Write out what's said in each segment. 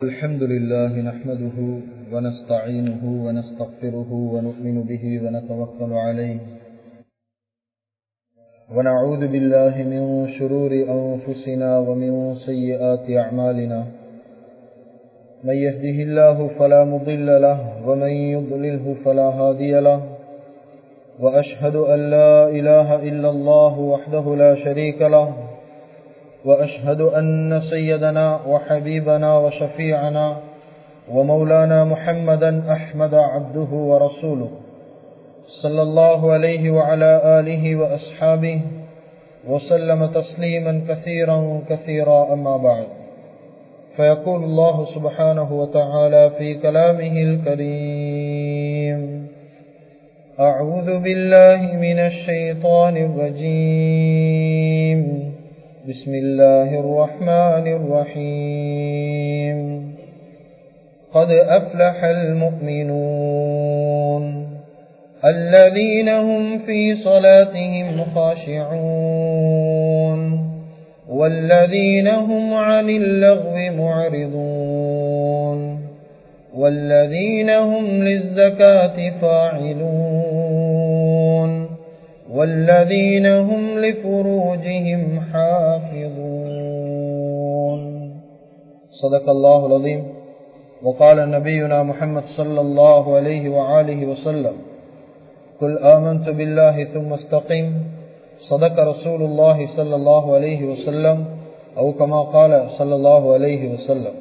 الحمد لله نحمده ونستعينه ونستغفره ونؤمن به ونتوكل عليه ونعوذ بالله من شرور أنفسنا ومن سيئات أعمالنا من يهده الله فلا مضل له ومن يضلله فلا هادي له وأشهد أن لا إله إلا الله وحده لا شريك له وأشهد أن سيدنا وحبيبنا وشفيعنا ومولانا محمدا أحمد عبده ورسوله صلى الله عليه وعلى آله وأصحابه وسلم تسليما كثيرا كثيرا أما بعد فيقول الله سبحانه وتعالى في كلامه الكريم أعوذ بالله من الشيطان الرجيم بسم الله الرحمن الرحيم قد أفلح المؤمنون الذين هم في صلاتهم خاشعون والذين هم عن اللغو معرضون والذين هم للزكاة فاعلون والذين هم لفروجهم حافظون صدق الله العظيم وقال نبينا محمد صلى الله عليه وآله وسلم قل آمنت بالله ثم استقيم صدق رسول الله صلى الله عليه وسلم أو كما قال صلى الله عليه وسلم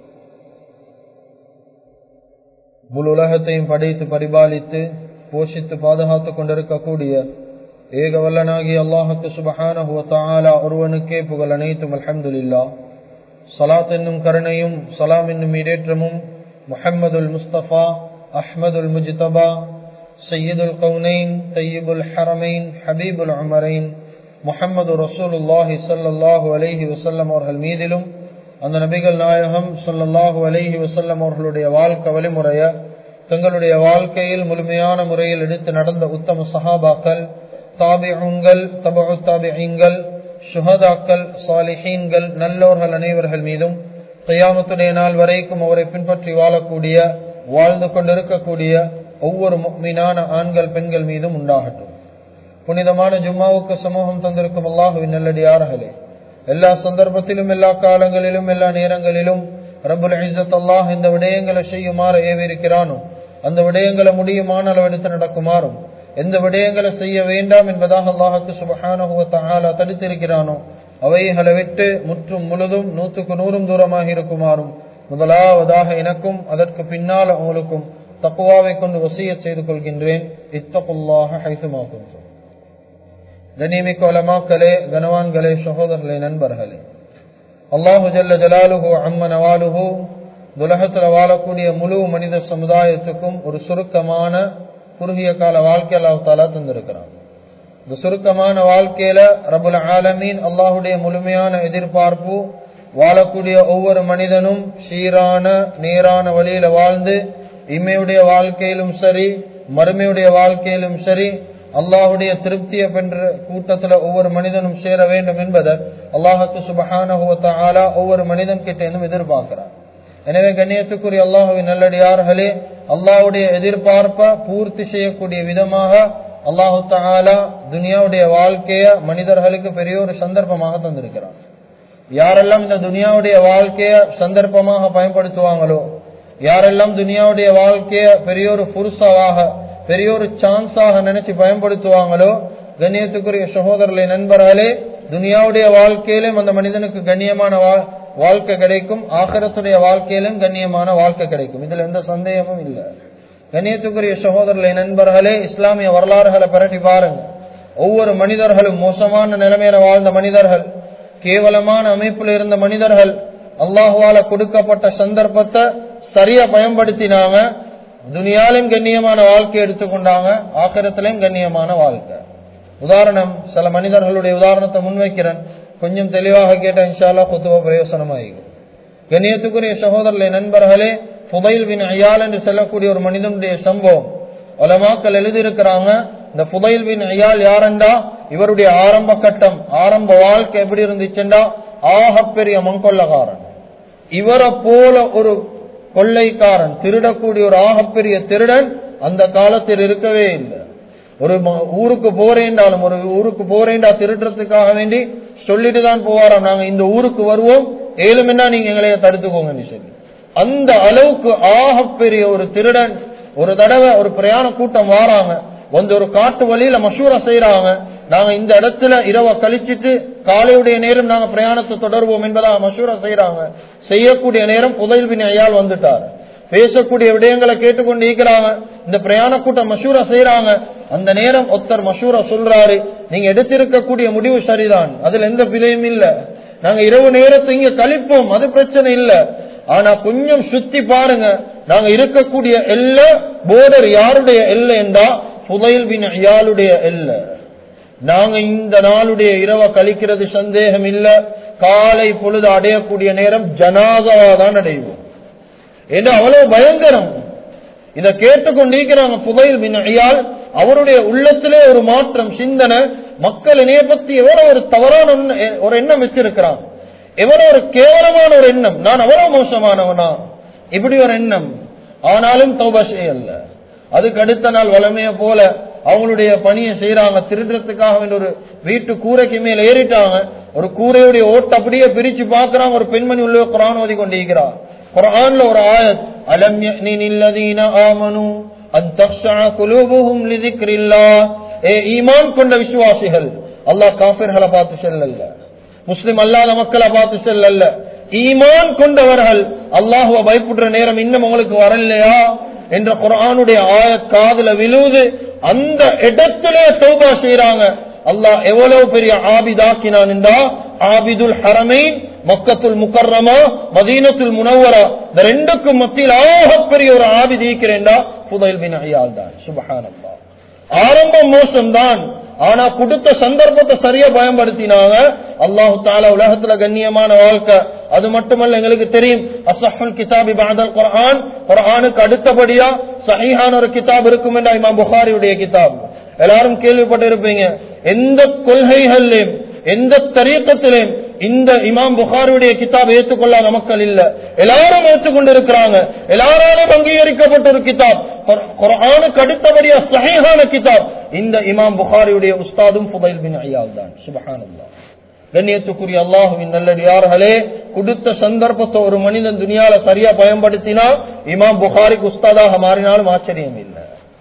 முழு உலகத்தையும் படைத்து பரிபாலித்து போஷித்து பாதுகாத்துக் கொண்டிருக்கக்கூடிய ஏக வல்லனாகி அல்லாஹுக்கு சுபஹான ஒருவனுக்கே புகழ் அனைத்தும் அலமதுல்லா சலாத் என்னும் கருணையும் சலாம் என்னும் இடேற்றமும் முஹம்மதுல் முஸ்தபா அஹ்மதுல் முஜ்தபா சையீதுல் கவுனைன் தையீபுல் ஹரமைன் ஹபீபுல் அமரைன் முஹம்மது ரசூலுல்லாஹி சல்லாஹூ அலஹி வசல்லம் அவர்கள் மீதிலும் அந்த நபிகள் நாயகம் சொல்லல்லாஹு அலஹி வசல்லம் அவர்களுடைய வாழ்க்கை வழிமுறைய தங்களுடைய வாழ்க்கையில் முழுமையான முறையில் எடுத்து நடந்த உத்தம சஹாபாக்கள் தாபிஉங்கள் தபு தாபிகள் சுஹதாக்கள் சாலிஹீன்கள் நல்லோர்கள் அனைவர்கள் மீதும் கையாமத்துடைய நாள் வரைக்கும் அவரை பின்பற்றி வாழக்கூடிய வாழ்ந்து கொண்டிருக்கக்கூடிய ஒவ்வொரு மீனான ஆண்கள் பெண்கள் மீதும் உண்டாகட்டும் புனிதமான ஜும்மாவுக்கு சமூகம் தந்திருக்கும் அல்லாஹுவின் நல்லடியார்களே எல்லா சந்தர்ப்பத்திலும் எல்லா காலங்களிலும் எல்லா நேரங்களிலும் ரபுல் இசத் அல்லாஹ் இந்த விடயங்களை செய்யுமாறு ஏவிருக்கிறானோ அந்த விடயங்களை முடியுமான அளவெடுத்து நடக்குமாறும் எந்த விடயங்களை செய்ய வேண்டாம் என்பதாக அல்லாஹுக்கு சுபஹான தடுத்திருக்கிறானோ அவைகளை விட்டு முற்றும் முழுதும் நூற்றுக்கு நூறும் தூரமாக இருக்குமாறும் முதலாவதாக எனக்கும் அதற்கு பின்னால் உங்களுக்கும் தப்புவாவை கொண்டு வசிய செய்து கொள்கின்றேன் இத்தப்புல்லாக ஹைசுமாக்கும் கனிமிக்க வளமாக்களே கனவான்களே சகோதரர்களே நண்பர்களே அல்லாஹு ஜல்ல ஜலாலுஹோ அம்ம நவாலுஹோ உலகத்தில் வாழக்கூடிய முழு மனித சமுதாயத்துக்கும் ஒரு சுருக்கமான குறுகிய கால வாழ்க்கை அல்லாஹாலா தந்திருக்கிறான் இந்த சுருக்கமான வாழ்க்கையில ரபுல் ஆலமீன் அல்லாஹுடைய முழுமையான எதிர்பார்ப்பு வாழக்கூடிய ஒவ்வொரு மனிதனும் சீரான நேரான வழியில வாழ்ந்து இம்மையுடைய வாழ்க்கையிலும் சரி மறுமையுடைய வாழ்க்கையிலும் சரி அல்லாஹுடைய திருப்தியை பெற்ற கூட்டத்துல ஒவ்வொரு மனிதனும் சேர வேண்டும் என்பதை அல்லாஹத்து சுபஹான ஒவ்வொரு மனிதன் கிட்ட இன்னும் எதிர்பார்க்கிறார் எனவே கண்ணியத்துக்குரிய அல்லாஹுவின் நல்லடியார்களே அல்லாஹுடைய எதிர்பார்ப்பை பூர்த்தி செய்யக்கூடிய விதமாக அல்லாஹு தாலா துனியாவுடைய வாழ்க்கைய மனிதர்களுக்கு பெரிய ஒரு சந்தர்ப்பமாக தந்திருக்கிறான் யாரெல்லாம் இந்த துனியாவுடைய வாழ்க்கைய சந்தர்ப்பமாக பயன்படுத்துவாங்களோ யாரெல்லாம் துனியாவுடைய வாழ்க்கைய பெரிய ஒரு புருஷாவாக பெரிய ஒரு சான்ஸாக நினைச்சு பயன்படுத்துவாங்களோ கண்ணியத்துக்குரிய சகோதரர்களை நண்பர்களே துனியாவுடைய வாழ்க்கையிலும் அந்த மனிதனுக்கு கண்ணியமான வாழ்க்கை கிடைக்கும் ஆகரத்துடைய வாழ்க்கையிலும் கண்ணியமான வாழ்க்கை கிடைக்கும் இதுல எந்த சந்தேகமும் இல்லை கண்ணியத்துக்குரிய சகோதரர்களை நண்பர்களே இஸ்லாமிய வரலாறுகளை பரட்டி பாருங்க ஒவ்வொரு மனிதர்களும் மோசமான நிலைமையில வாழ்ந்த மனிதர்கள் கேவலமான அமைப்பில் இருந்த மனிதர்கள் அல்லாஹுவால கொடுக்கப்பட்ட சந்தர்ப்பத்தை சரியா பயன்படுத்தினாங்க துனியாலும் கண்ணியமான வாழ்க்கை எடுத்துக்கொண்டாங்க ஆக்கிரத்திலையும் கண்ணியமான வாழ்க்கை உதாரணம் சில மனிதர்களுடைய உதாரணத்தை முன்வைக்கிறேன் கொஞ்சம் தெளிவாக கேட்ட இன்ஷால்லா புத்துவ பிரயோசனமாகும் கண்ணியத்துக்குரிய சகோதரர்களை நண்பர்களே புதைல் பின் ஐயால் என்று சொல்லக்கூடிய ஒரு மனிதனுடைய சம்பவம் உலமாக்கள் எழுதியிருக்கிறாங்க இந்த புதைல் பின் ஐயால் யாரெண்டா இவருடைய ஆரம்ப கட்டம் ஆரம்ப வாழ்க்கை எப்படி இருந்துச்சுண்டா ஆகப்பெரிய மங்கொள்ளகாரன் இவரை போல ஒரு கொள்ளைக்காரன் திருடக்கூடிய ஒரு ஆகப்பெரிய திருடன் அந்த காலத்தில் இருக்கவே இல்லை ஒரு ம- ஊருக்கு போறேன்டாலும் ஒரு ஊருக்கு போறேன்டா திருடுறதுக்காக வேண்டி சொல்லிட்டு தான் போவாராம் நாங்க இந்த ஊருக்கு வருவோம் ஏழுமென்னா நீங்க எங்களைய தடுத்துக்கோங்கன்னு சொல்லி அந்த அளவுக்கு ஆகப்பெரிய ஒரு திருடன் ஒரு தடவை ஒரு பிரயாண கூட்டம் வாராங்க வந்து ஒரு காட்டு வழியில மசூரா செய்யறாங்க நாங்க இந்த இடத்துல இரவ கழிச்சிட்டு காலையுடைய நேரம் நாங்க பிரயாணத்தை தொடர்வோம் என்பதாக மசூரா செய்யறாங்க செய்யக்கூடிய நேரம் புதையல் பின் ஐயால் வந்துட்டார் பேசக்கூடிய விடயங்களை கேட்டுக்கொண்டு இருக்கிறாங்க இந்த பிரயாண கூட்டம் மஷூரா செய்யறாங்க அந்த நேரம் ஒருத்தர் மஷூரா சொல்றாரு நீங்க எடுத்திருக்கக்கூடிய முடிவு சரிதான் அதுல எந்த பிழையும் இல்ல நாங்க இரவு நேரத்தை இங்க கழிப்போம் அது பிரச்சனை இல்ல ஆனா கொஞ்சம் சுத்தி பாருங்க நாங்க இருக்கக்கூடிய எல்லை போர்டர் யாருடைய எல்லை என்றா புதையல் பின் ஐயாளுடைய எல்லை நாங்க இந்த நாளுடைய இரவை கழிக்கிறது சந்தேகம் இல்ல காலை பொழுது அடையக்கூடிய நேரம் ஜனாதாவா தான் அடைவோம் என்று அவ்வளவு பயங்கரம் இத கேட்டுக்கொண்டிருக்கிறாங்க புகையில் பின்னையால் அவருடைய உள்ளத்திலே ஒரு மாற்றம் சிந்தனை மக்கள் இணைய பத்தி எவ்வளவு ஒரு தவறான ஒண்ணு- ஒரு எண்ணம் வச்சிருக்கிறான் எவ்வளவு ஒரு கேவலமான ஒரு எண்ணம் நான் அவ்வளவு மோசமானவனா இப்படி ஒரு எண்ணம் ஆனாலும் தௌபாஷே அல்ல அதுக்கு அடுத்த நாள் வளமைய போல அவங்களுடைய பணியை செய்யறாங்க திருடுறதுக்காக வேண்டி ஒரு வீட்டு கூரைக்கு மேல ஏறிட்டாங்க ஒரு கூரையுடைய ஓட்டு அப்படியே பிரிச்சு பாக்குறாங்க ஒரு பெண்மணி உள்ள குரான் ஓதி கொண்டிருக்கிறார் குரான்ல ஒரு ஆயத் அலம் யஅனின் இல்லதீன ஆமனு அன் தக்ஷஅ குலூபுஹும் லிذிக்ரில்லாஹ் ஏ ஈமான் கொண்ட விசுவாசிகள் அல்லாஹ் காஃபிர்களை பார்த்து செல்லல்ல முஸ்லிம் அல்லாத மக்களை பார்த்து செல்லல்ல ஈமான் கொண்டவர்கள் அல்லாஹுவ பயப்படுற நேரம் இன்னும் உங்களுக்கு வரலையா என்ற குர்ஆனுடைய ஆயத் காதுல விழுது அந்த இடத்திலே தௌபா செய்யறாங்க அல்லாஹ் எவ்வளவு பெரிய ஆபிதாக்கினான் என்றா ஆபிதுல் ஹரமைன் மக்கத்துல் முக்கர்ரமா மதீனத்துல் முனவரா இந்த ரெண்டுக்கும் மத்தியில் ஆகப்பெரிய ஒரு ஆபிதி இருக்கிறேன்டா புதைல் பின் ஐயால் தான் சுபஹானல்லா ஆரம்பம் மோசம்தான் ஆனா கொடுத்த சந்தர்ப்பத்தை சரியா பயன்படுத்தினாங்க அல்லாஹு தாலா உலகத்துல கண்ணியமான வாழ்க்கை அது மட்டுமல்ல எங்களுக்கு தெரியும் அசஹுல் கிதாபி பாதல் குர்ஆன் குர்ஆனுக்கு அடுத்தபடியா சஹீஹான ஒரு கிதாப் இருக்கும் என்றா இமாம் புகாரியுடைய கிதாப் எல்லாரும் கேள்விப்பட்டிருப்பீங்க எந்த கொள்கைகளிலும் எந்த தரீக்கத்திலும் இந்த இமாம் புகாருடைய கிதாப் ஏற்றுக்கொள்ளாத மக்கள் இல்ல எல்லாரும் ஏற்றுக்கொண்டிருக்கிறாங்க எல்லாராலும் அங்கீகரிக்கப்பட்ட ஒரு கிதாப் குர்- குர்ஆனுக்கு அடுத்தபடியா சஹீஹான கிதாப் இந்த இமாம் புகாரியுடைய உஸ்தாதும் புதைல் பின் ஐயால் தான் சுபஹானல்லாஹ் கண்ணியத்துக்குரிய அல்லாஹுவின் நல்லடியார்களே கொடுத்த சந்தர்ப்பத்தை ஒரு மனிதன் துனியால சரியா பயன்படுத்தினா இமாம் புகாரிக்கு உஸ்தாதாக மாறினாலும் ஆச்சரியம் இல்லை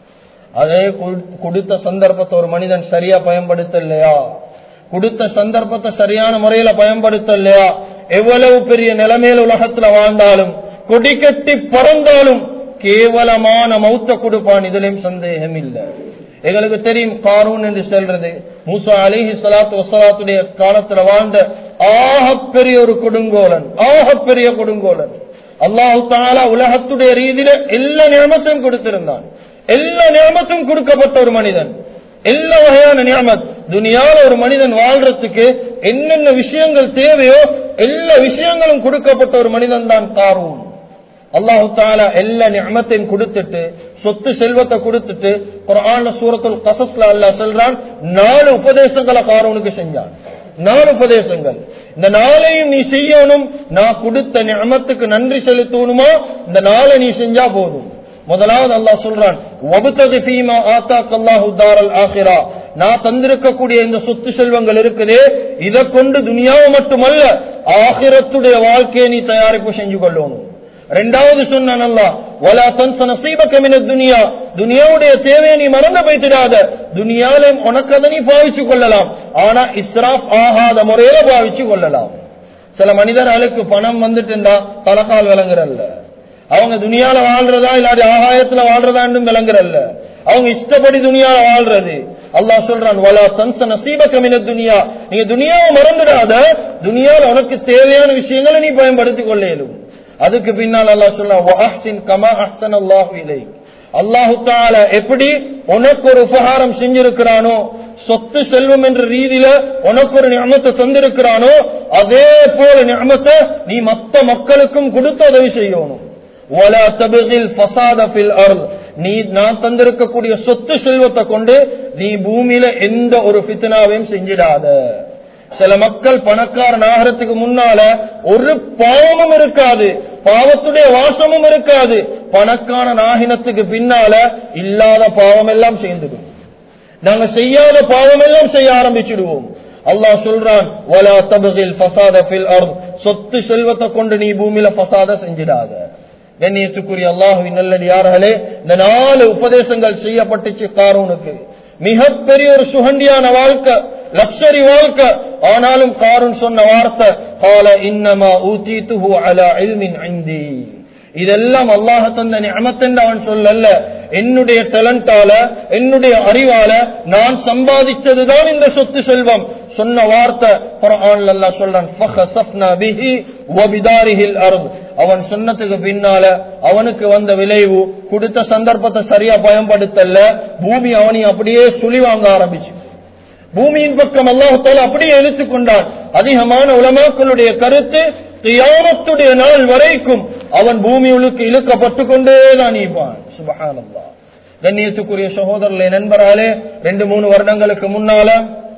அதே கொடு- கொடுத்த சந்தர்ப்பத்தை ஒரு மனிதன் சரியா பயன்படுத்தலையா கொடுத்த சந்தர்ப்பத்தை சரியான முறையில பயன்படுத்தலையா எவ்வளவு பெரிய நிலைமையில உலகத்துல வாழ்ந்தாலும் கொடி கட்டி பறந்தாலும் கேவலமான மௌத்த கொடுப்பான் இதுலயும் சந்தேகம் இல்லை எங்களுக்கு தெரியும் காரூன் என்று சொல்றது மூசா அலிஹி சலாத்து வசலாத்துடைய காலத்துல வாழ்ந்த ஆகப்பெரிய ஒரு கொடுங்கோலன் ஆகப்பெரிய கொடுங்கோலன் அல்லாஹு தாலா உலகத்துடைய ரீதியில எல்லா நியமத்தையும் கொடுத்திருந்தான் எல்லா நியமத்தும் கொடுக்கப்பட்ட ஒரு மனிதன் எல்லா வகையான நியமத் துனியால ஒரு மனிதன் வாழ்றதுக்கு என்னென்ன விஷயங்கள் தேவையோ எல்லா விஷயங்களும் கொடுக்கப்பட்ட ஒரு மனிதன் தான் காரூன் அல்லாஹு தாலா எல்லா நியமத்தையும் கொடுத்துட்டு சொத்து செல்வத்தை கொடுத்துட்டு குர்ஆன்ல சூரத்துல் கசஸ்ல அல்லாஹ் சொல்றான் நாலு உபதேசங்களை காரூனுக்கு செஞ்சான் நாலு உபதேசங்கள் இந்த நாளையும் நீ செய்யணும் நான் கொடுத்த நியமத்துக்கு நன்றி செலுத்தணுமா இந்த நாளை நீ செஞ்சா போதும் முதலாவது அல்லாஹ் சொல்றான் வபுத்தகு ஃபீமா ஆத்தாக் அல்லாஹு தாரல் ஆஹிரா நான் தந்திருக்கக்கூடிய இந்த சொத்து செல்வங்கள் இருக்குதே இதை கொண்டு துனியாவை மட்டுமல்ல ஆகிரத்துடைய வாழ்க்கையை நீ தயாரிப்பு செஞ்சு கொள்ளணும் ரெண்டாவது சொன்னான் அல்லாஹ் வலா தன்ச நசீபக மின துனியா துனியாவுடைய தேவையை நீ மறந்து போய்த்திடாத துனியால உனக்கு அதை நீ பாவிச்சு கொள்ளலாம் ஆனா இஸ்ராப் ஆகாத முறையில பாவிச்சு கொள்ளலாம் சில மனிதர்களுக்கு பணம் வந்துட்டுண்டா தலக்கால் விளங்குறல்ல அவங்க துனியால வாழ்றதா இல்லாட்டி ஆகாயத்துல வாழ்றதான்னு விளங்குறல்ல அவங்க இஷ்டப்படி துனியால வாழ்றது அல்லாஹ் சொல்றான் வலா தன்ச நசீபக மின துனியா நீங்க துனியாவை மறந்துடாத துனியால உனக்கு தேவையான விஷயங்களை நீ பயன்படுத்திக் கொள்ள இயலும் அதுக்கு பின்னால் அல்லாஹ் சொல்றான் வஹ்சின் கமா அஹ்சன் அல்லாஹு இலைக் அல்லாஹு தாலா எப்படி உனக்கு ஒரு உபகாரம் செஞ்சிருக்கிறானோ சொத்து செல்வம் என்ற ரீதியில உனக்கு ஒரு நியமத்தை தந்திருக்கிறானோ அதே போல நியமத்தை நீ மத்த மக்களுக்கும் கொடுத்து உதவி செய்யணும் وَلَا تَبْغِ الْفَسَادَ فِي الْأَرْضِ நீ நான் தந்திருக்கக்கூடிய சொத்து செல்வத்தை கொண்டு நீ பூமியில எந்த ஒரு ஃபித்னாவையும் செஞ்சிடாத சில மக்கள் பணக்காரன் ஆகிறதுக்கு முன்னால ஒரு பாவமும் இருக்காது பாவத்துடைய வாசமும் இருக்காது பணக்காரன் ஆகினத்துக்கு பின்னால இல்லாத பாவம் எல்லாம் சேர்ந்துடும் நாங்க செய்யாத பாவம் எல்லாம் செய்ய ஆரம்பிச்சிடுவோம் அல்லாஹ் சொல்றான் வலா தபகில் ஃபசாத ஃபில் அர்த் சொத்து செல்வத்தை கொண்டு நீ பூமியில ஃபசாத செஞ்சிடாத கண்ணியத்துக்குரிய அல்லாஹுவின் நல்லடியார்களே இந்த நாலு உபதேசங்கள் செய்யப்பட்டுச்சு காரூனுக்கு மிகப்பெரிய ஒரு சுகண்டியான வாழ்க்கை லக்ஷரி வாழ்க்கை ஆனாலும் காரூன் சொன்ன வார்த்தை கால இன்னமா ஊத்தீத்துஹு அலா இல்மின் ஐந்தி இதெல்லாம் அல்லாஹ தந்த நியமத்தென்று அவன் சொல்லல்ல என்னுடைய டேலண்டால என்னுடைய அறிவால நான் சம்பாதிச்சதுதான் இந்த சொத்து செல்வம் சொன்ன வார்த்தை குர்ஆன்ல அல்லாஹ் சொல்றான் ஃபഖஸஃப்னா பிஹி வபிதாரிஹில் அர்த் அவன் சொன்னதுக்கு பின்னால அவனுக்கு வந்த விளைவு கொடுத்த சந்தர்ப்பத்தை சரியா பயன்படுத்தல பூமி அவனை அப்படியே சுழி வாங்க ஆரம்பிச்சு பூமியின் பக்கம் அல்லாஹால அப்படியே இழுத்துக் கொண்டான் அதிகமான உலமாக்களுடைய கருத்து தியானத்துடைய நாள் வரைக்கும் அவன் பூமியுளுக்கு இழுக்கப்பட்டு கொண்டே தான் இருப்பான் சுபஹானல்லா கண்ணியத்துக்குரிய சகோதரர்களே நண்பராலே ரெண்டு மூணு வருடங்களுக்கு முன்னால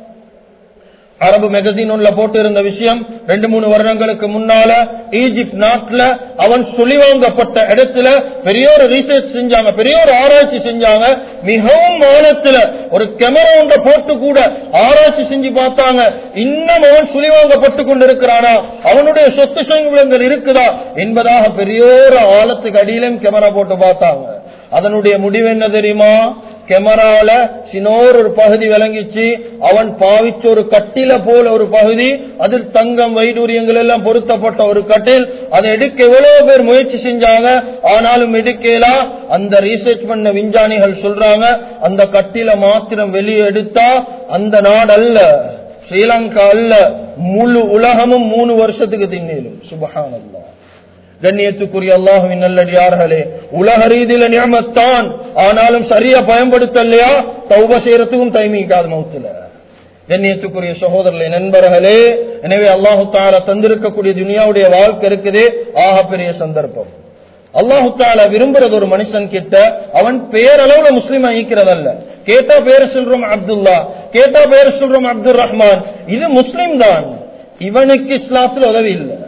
அரபு மெகசின் ஒன்ல போட்டு இருந்த விஷயம் ரெண்டு மூணு வருடங்களுக்கு முன்னால ஈஜிப்ட் நாட்டுல அவன் சொல்லிவாங்கப்பட்ட இடத்துல பெரிய ஒரு ரீசர்ச் செஞ்சாங்க பெரிய ஒரு ஆராய்ச்சி செஞ்சாங்க மிகவும் ஆழத்துல ஒரு கேமரா ஒன்றை போட்டு கூட ஆராய்ச்சி செஞ்சு பார்த்தாங்க இன்னும் அவன் சுழிவாங்கப்பட்டு கொண்டிருக்கிறானா அவனுடைய சொத்து சங்கங்கள் இருக்குதா என்பதாக பெரிய ஒரு ஆழத்துக்கு அடியிலும் கேமரா போட்டு பார்த்தாங்க அதனுடைய முடிவு என்ன தெரியுமா கேமரால சின்னோர் ஒரு பகுதி விளங்கிச்சு அவன் பாவிச்ச ஒரு கட்டில போல ஒரு பகுதி அதில் தங்கம் வைடூரியங்கள் எல்லாம் பொருத்தப்பட்ட ஒரு கட்டில் அதை எடுக்க எவ்வளவு பேர் முயற்சி செஞ்சாங்க ஆனாலும் எடுக்கலாம் அந்த ரீசர்ச் பண்ண விஞ்ஞானிகள் சொல்றாங்க அந்த கட்டில மாத்திரம் வெளியே எடுத்தா அந்த நாடு அல்ல ஸ்ரீலங்கா அல்ல முழு உலகமும் மூணு வருஷத்துக்கு திண்ணிலும் சுபஹானல்லா கண்ணியத்துக்குரிய அல்லாஹுவின் நல்லடியார்களே உலக ரீதியில நியமத்தான் ஆனாலும் சரியா பயன்படுத்தலையா தௌப செய்யறதுக்கும் டைமிங்காது மௌத்துல கண்ணியத்துக்குரிய சகோதரர்களே நண்பர்களே எனவே அல்லாஹு தாலா தந்திருக்கக்கூடிய துனியாவுடைய வாழ்க்கை இருக்குதே ஆக பெரிய சந்தர்ப்பம் அல்லாஹு தாலா விரும்புறது ஒரு மனுஷன் கிட்ட அவன் பேரளவுல முஸ்லீம் ஈக்கிறதல்ல கேட்டா பேர் சொல்றோம் அப்துல்லா கேட்டா பேர் சொல்றோம் அப்துல் ரஹ்மான் இது முஸ்லீம் தான் இவனுக்கு இஸ்லாத்துல உதவி இல்லை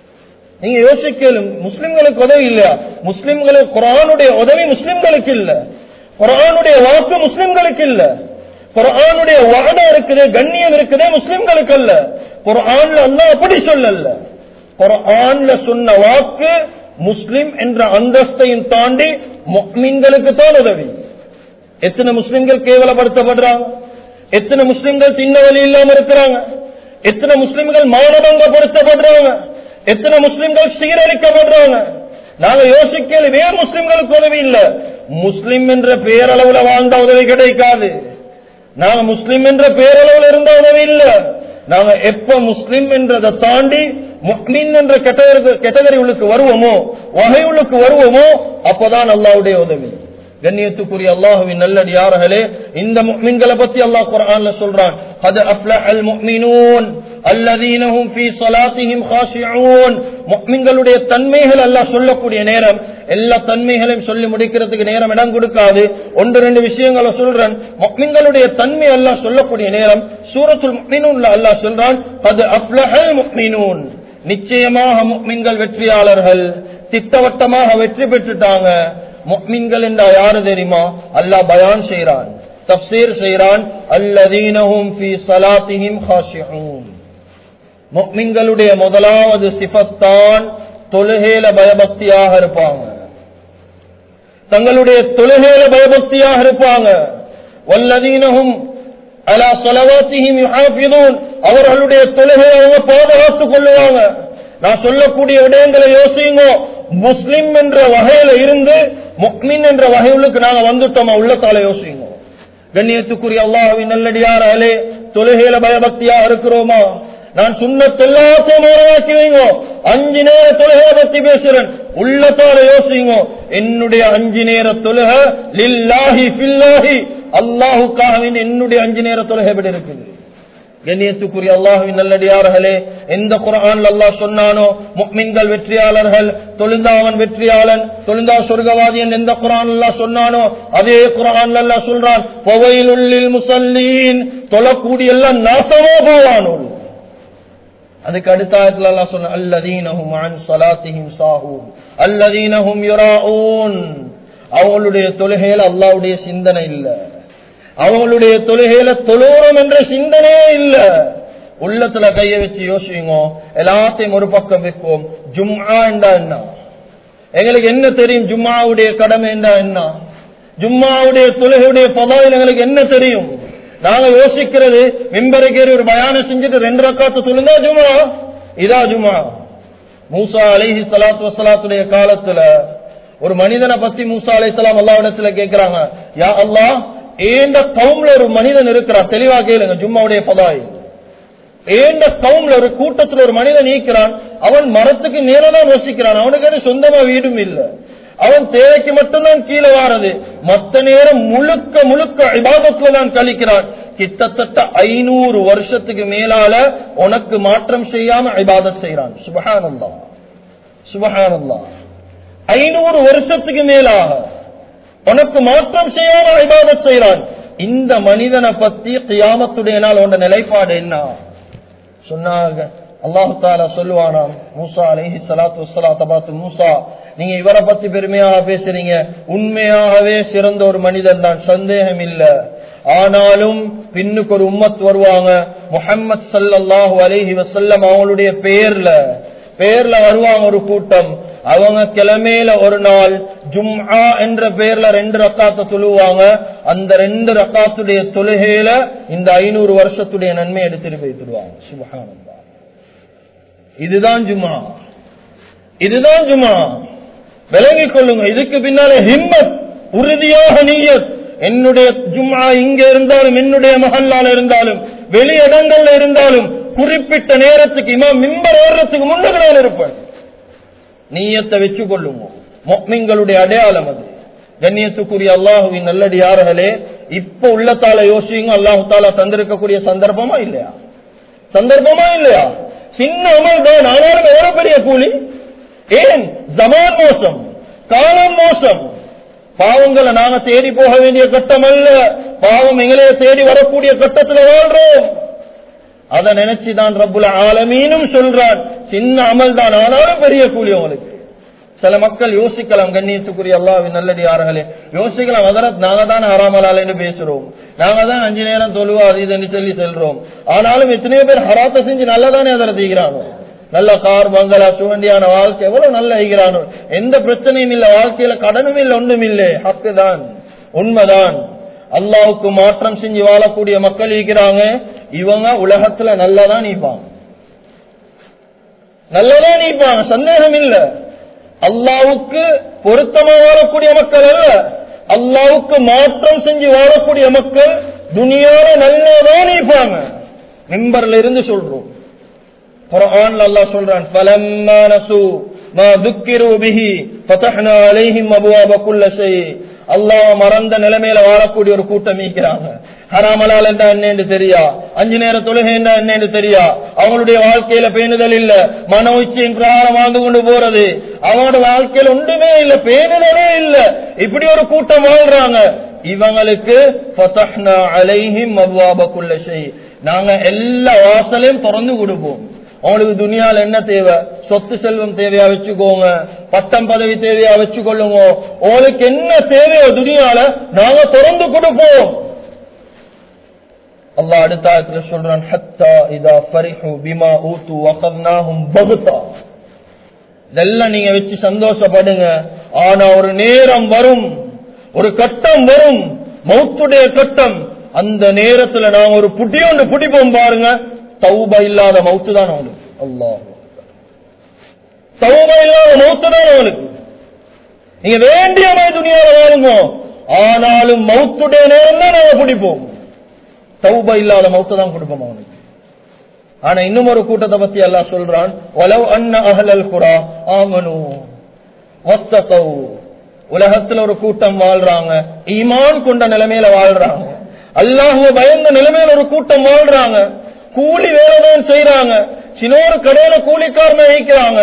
நீங்க யோசிக்கலும் முஸ்லிம்களுக்கு உதவி இல்லையா முஸ்லிம்களுக்கு குரானுடைய உதவி முஸ்லிம்களுக்கு இல்ல குரானுடைய வாக்கு முஸ்லிம்களுக்கு இல்ல குரானுடைய வாடை இருக்குது கண்ணியம் இருக்குது முஸ்லிம்களுக்கு அல்ல குரான்ல அல்ல அப்படி சொல்லல குரான்ல சொன்ன வாக்கு முஸ்லிம் என்ற அந்தஸ்தையும் தாண்டி முக்மீன்களுக்கு தான் உதவி எத்தனை முஸ்லிம்கள் கேவலப்படுத்தப்படுறாங்க எத்தனை முஸ்லிம்கள் சின்ன வழி இல்லாம இருக்கிறாங்க எத்தனை முஸ்லிம்கள் மானபங்கப்படுத்தப்படுறாங்க எத்தனை முஸ்லிம்கள் சீரழிக்கப்படுறாங்க நாங்க யோசிக்கல வேறு முஸ்லிம்களுக்கு உதவி இல்ல முஸ்லிம் என்ற பேரளவுல வாழ்ந்த உதவி கிடைக்காது நாங்க முஸ்லிம் என்ற பேரளவுல இருந்த உதவி இல்ல நாங்க எப்ப முஸ்லிம் என்றதை தாண்டி முக்மின் என்ற கேட்டகரி உள்ளுக்கு வருவோமோ வகை உள்ளுக்கு வருவோமோ அப்பதான் அல்லாவுடைய உதவி கண்ணியத்துக்குரிய அல்லாஹுவின் நல்லடியார்களே இந்த முக்மின்களை பத்தி அல்லாஹ் குர்ஆன்ல சொல்றான் அது அஃப்லஹல் முக்மினூன் அல்லதீனஹும் ஃபீ ஸலாத்திஹிம் காஷிஊன் முக்மின்களுடைய தன்மைகள் அல்லாஹ் சொல்லக்கூடிய நேரம் எல்லா தன்மைகளையும் சொல்லி முடிக்கிறதுக்கு நேரம் இடம் கொடுக்காது ஒன்று ரெண்டு விஷயங்களை சொல்றேன் முக்மின்களுடைய தன்மை அல்லாஹ் சொல்லக்கூடிய நேரம் சூரத்துல் முக்மினூன்ல அல்லாஹ் சொல்றான் அது அஃப்லஹல் முக்மினூன் நிச்சயமாக முக்மின்கள் வெற்றியாளர்கள் திட்டவட்டமாக வெற்றி பெற்றுட்டாங்க முக்மின்கள் என்றா யாரு தெரியுமா அல்லாஹ் பயான் செய்கிறான் தப்சீர் செய்கிறான் அல்லதீனஹும் ஃபீ ஸலாத்திஹிம் காஷிஊன் முக்மின்களுடைய முதலாவது சிஃபத்தான் தொழுகேல பயபக்தியாக இருப்பாங்க தங்களுடைய தொழுகேல பயபக்தியாக இருப்பாங்க வல்லதீனஹும் அலா ஸலவாத்திஹிம் யுஹாஃபிதூன் அவர்களுடைய தொழுகை அவங்க பாதுகாத்துக் கொள்ளுவாங்க நான் சொல்லக்கூடிய விடயங்களை யோசிங்க முஸ்லிம் என்ற வகையில இருந்து முக்மின் என்ற வகைகளுக்கு நாங்க வந்துட்டோமா உள்ளத்தால யோசிங்க கண்ணியத்துக்குரிய அல்லாஹின் நல்லடியாராலே தொழுகையில பயபக்தியா இருக்கிறோமா நான் சுண்ணத் எல்லாத்தையும் உருவாக்கி வைங்க அஞ்சு நேர தொழுகை பத்தி பேசுறேன் உள்ளத்தால யோசிங்க என்னுடைய அஞ்சு நேர தொழுக லில்லாஹி ஃபில்லாஹி அல்லாஹுக்காக என்னுடைய அஞ்சு நேர தொழுகை எப்படி இருக்குது கண்ணியத்துக்குரிய அல்லாஹுவின் நல்லடியார்களே எந்த குரான் அல்லாஹ் சொன்னானோ முக்மின்கள் வெற்றியாளர்கள் தொழுந்தா அவன் வெற்றியாளன் தொழுந்தா சொர்க்கவாதியன் எந்த குரான் அல்லாஹ் சொன்னானோ அதே குரான் அல்லாஹ் சொல்றான் பொவையிலுள்ளில் முசல்லீன் தொழக்கூடிய எல்லாம் நாசமோ போவானோ அதுக்கு அடுத்த ஆயத்துல அல்லாஹ் சொன்ன அல்லதீனஹும் அன் ஸலாத்திஹிம் சாஹூன் அல்லதீனஹும் யுராஊன் அவங்களுடைய தொழுகையில அல்லாஹ்வுடைய சிந்தனை இல்ல அவங்களுடைய தொழுகையில தொழுகிறோம் என்ற சிந்தனையே இல்ல உள்ளத்துல கைய வச்சு யோசிங்க எல்லாத்தையும் ஒரு பக்கம் வைப்போம் ஜும்ஆ என்றா என்ன எங்களுக்கு என்ன தெரியும் ஜும்மாவுடைய கடமை என்றா என்ன ஜும்மாவுடைய தொழுகையுடைய பதாவில் எங்களுக்கு என்ன தெரியும் நாங்க யோசிக்கிறது மிம்பரைக்கேறி ஒரு பயானம் செஞ்சுட்டு ரெண்டு ரக்காத்து சொல்லுங்க ஜும்மா இதா ஜும்மா மூசா அலைஹி ஸலாத்து வஸலாத்துடைய காலத்துல ஒரு மனிதனை பத்தி மூசா அலைஹிஸ்ஸலாம் அல்லாஹ்விடத்துல கேக்குறாங்க யா அல்லாஹ் ஏண்ட கவும்ல ஒரு மனிதன் இருக்கிறான் தெளிவா கேளுங்க ஜும்மாவுடைய பதாய் ஏண்ட கவும்ல ஒரு கூட்டத்துல ஒரு மனிதன் நீக்கிறான் அவன் மரத்துக்கு நேரதான் யோசிக்கிறான் அவனுக்கு அது சொந்தமா வீடும் இல்ல அவன் தேவைக்கு மட்டும்தான் கீழே வாரது மத்த நேரம் முழுக்க முழுக்க இபாதத்துல தான் கழிக்கிறான் கிட்டத்தட்ட ஐநூறு வருஷத்துக்கு மேலால உனக்கு மாற்றம் செய்யாம இபாதத் செய்யறான் சுபஹானந்தா சுபஹானந்தா ஐநூறு வருஷத்துக்கு மேலாக உனக்கு மாற்றம் செய்யாம இபாதத் செய்யறான் இந்த மனிதனை பத்தி கியாமத்துடைய நாள் உன்ன நிலைப்பாடு என்ன சொன்னாங்க அல்லாஹு தாலா சொல்லுவானாம் மூசா அலைஹி ஸலாத்து வஸ்ஸலாத்த பார்த்து மூசா நீங்க இவரை பத்தி பெருமையாக பேசுறீங்க உண்மையாகவே சிறந்த ஒரு மனிதன் தான் சந்தேகம் இல்ல ஆனாலும் பின்னுக்கு ஒரு உம்மத் வருவாங்க முஹம்மத் ஸல்லல்லாஹு அலைஹி வஸல்லம் அவங்களுடைய பெயர்ல பெயர்ல வருவாங்க ஒரு கூட்டம் அவங்க கிழமையில ஒரு நாள் ஜும்ஆ என்ற பெயர்ல ரெண்டு ரக்காத்த தொழுவாங்க அந்த ரெண்டு ரக்காத்துடைய தொழுகையில இந்த ஐநூறு வருஷத்துடைய நன்மை எடுத்துட்டு போய்த்துடுவாங்க சுபஹானல்லாஹ் இதுதான் ஜும்ஆ இதுதான் ஜும்ஆ விளங்கிக் கொள்ளுங்க இதுக்கு பின்னாலே ஹிம்மத் உறுதியாக நீயத் என்னுடைய ஜும்ஆ இங்க இருந்தாலும் என்னுடைய மஹல்லால இருந்தாலும் வெளி இடங்கள்ல இருந்தாலும் குறிப்பிட்ட நேரத்துக்கு இமாம் மிம்பர் ஏறுறதுக்கு முன்னுக்கு நான் இருப்பேன் நீயத்தை வச்சு கொள்ளுங்க மொக்மிங்களுடைய அடையாளம் அது கண்ணியத்துக்குரிய அல்லாஹுவின் நல்லடியார்களே இப்ப உள்ளத்தால யோசிங்க அல்லாஹு தாலா தந்திருக்கக்கூடிய சந்தர்ப்பமா இல்லையா சந்தர்ப்பமா இல்லையா சின்ன அமல் தான் ஆனாலும் எவ்வளவு பெரிய கூலி ஏன் ஜமான் மோசம் காலம் மோசம் பாவங்களை நாங்க தேடி போக வேண்டிய கட்டம் அல்ல பாவம் எங்களையே தேடி வரக்கூடிய கட்டத்துல வாழ்றோம் அதை நினைச்சுதான் ரப்புல ஆலமீனும் சொல்றான் சின்ன அமல் தான் ஆனாலும் பெரிய கூலி உங்களுக்கு சில மக்கள் யோசிக்கலாம் கண்ணியத்துக்குரிய அல்லாவின் நல்லடியார்களே யோசிக்கலாம் அதரத் நாங்க தான் ஹராமலாலேன்னு பேசுறோம் நாங்க தான் அஞ்சு நேரம் தொழுவா அது இதுன்னு சொல்லி செல்றோம் ஆனாலும் எத்தனையோ பேர் ஹராத்த செஞ்சு நல்லதானே அதரத் ஈகிறானோ நல்ல கார் பங்களா சுவண்டியான வாழ்க்கை எவ்வளவு நல்ல ஈகிறானோ எந்த பிரச்சனையும் இல்ல வாழ்க்கையில கடனும் இல்ல ஒன்றும் இல்லை ஹக்கு தான் உண்மைதான் அல்லாவுக்கு மாற்றம் செஞ்சு வாழக்கூடிய மக்கள் இருக்கிறாங்க இவங்க உலகத்துல நல்லதான் நீப்பாங்க நல்லதான் நீப்பாங்க சந்தேகம் இல்ல அல்லாவுக்கு பொருத்தமா வாழக்கூடிய மக்கள் அல்ல அல்லாவுக்கு மாற்றம் செஞ்சு வாழக்கூடிய மக்கள் துனியாவை நல்லதான் நீப்பாங்க மெம்பர்ல இருந்து சொல்றோம் குர்ஆன்ல அல்லாஹ் சொல்றான் ஃபலம்மா நசு மா துக்கிரு பிஹி ஃபதஹ்னா அலைஹிம் அபுவாப குல்ல ஷை அல்லாஹ் மறந்த நிலைமையில வாழக்கூடிய ஒரு கூட்டம் மீக்கிறாங்க ஹராமலால் என்றா என்னன்னு தெரியா அஞ்சு நேர தொழுகை என்றா என்னன்னு தெரியா அவங்களுடைய வாழ்க்கையில பேணுதல் இல்ல மன உச்சியின் பிரகாரம் வாழ்ந்து கொண்டு போறது அவங்களோட வாழ்க்கையில ஒன்றுமே இல்ல பேணுதலே இல்ல இப்படி ஒரு கூட்டம் வாழ்றாங்க இவங்களுக்கு ஃபதஹ்னா அலைஹிம் அபுவாப குல்ல ஷை நாங்க எல்லா வாசலையும் திறந்து கொடுப்போம் அவங்களுக்கு துனியால என்ன தேவை சொத்து செல்வம் தேவையா வச்சுக்கோங்க பட்டம் பதவி தேவையா வச்சுக்கொள்ளுங்க உங்களுக்கு என்ன தேவையோ துனியால நாங்க திறந்து கொடுப்போம் அல்லாஹ் அடுத்த ஆயத்துல சொல்றான் ஹத்தா இதா ஃபரிஹு பிமா ஊத்து வகர்னாஹும் பகுத்தா இதெல்லாம் நீங்க வச்சு சந்தோஷப்படுங்க ஆனா ஒரு நேரம் வரும் ஒரு கட்டம் வரும் மௌத்துடைய கட்டம் அந்த நேரத்துல நாங்க ஒரு புட்டி ஒன்று புடிப்போம் பாருங்க தௌபா இல்லாத மௌத்து தான் அவனுக்கு அல்லாஹ் தௌபா இல்லாத மௌத்து தான் அவனுக்கு நீங்க வேண்டிய மாதிரி துணியால வாழுங்க ஆனாலும் மௌத்துடைய நேரம் தான் நாங்க பிடிப்போம் தௌபா இல்லாத மௌத்து தான் கொடுப்போம் அவனுக்கு ஆனா இன்னும் ஒரு கூட்டத்தை பத்தி எல்லாம் சொல்றான் ஒலவ் அன்ன அகலல் குரா ஆமனு வஸ்தகௌ உலகத்துல ஒரு கூட்டம் வாழ்றாங்க ஈமான் கொண்ட நிலைமையில வாழ்றாங்க அல்லாஹுவ பயந்த நிலைமையில ஒரு கூட்டம் வாழ்றாங்க கூலி வேலைதான் செய்யறாங்க சில ஒரு கடையில கூலிக்காரனை வைக்கிறாங்க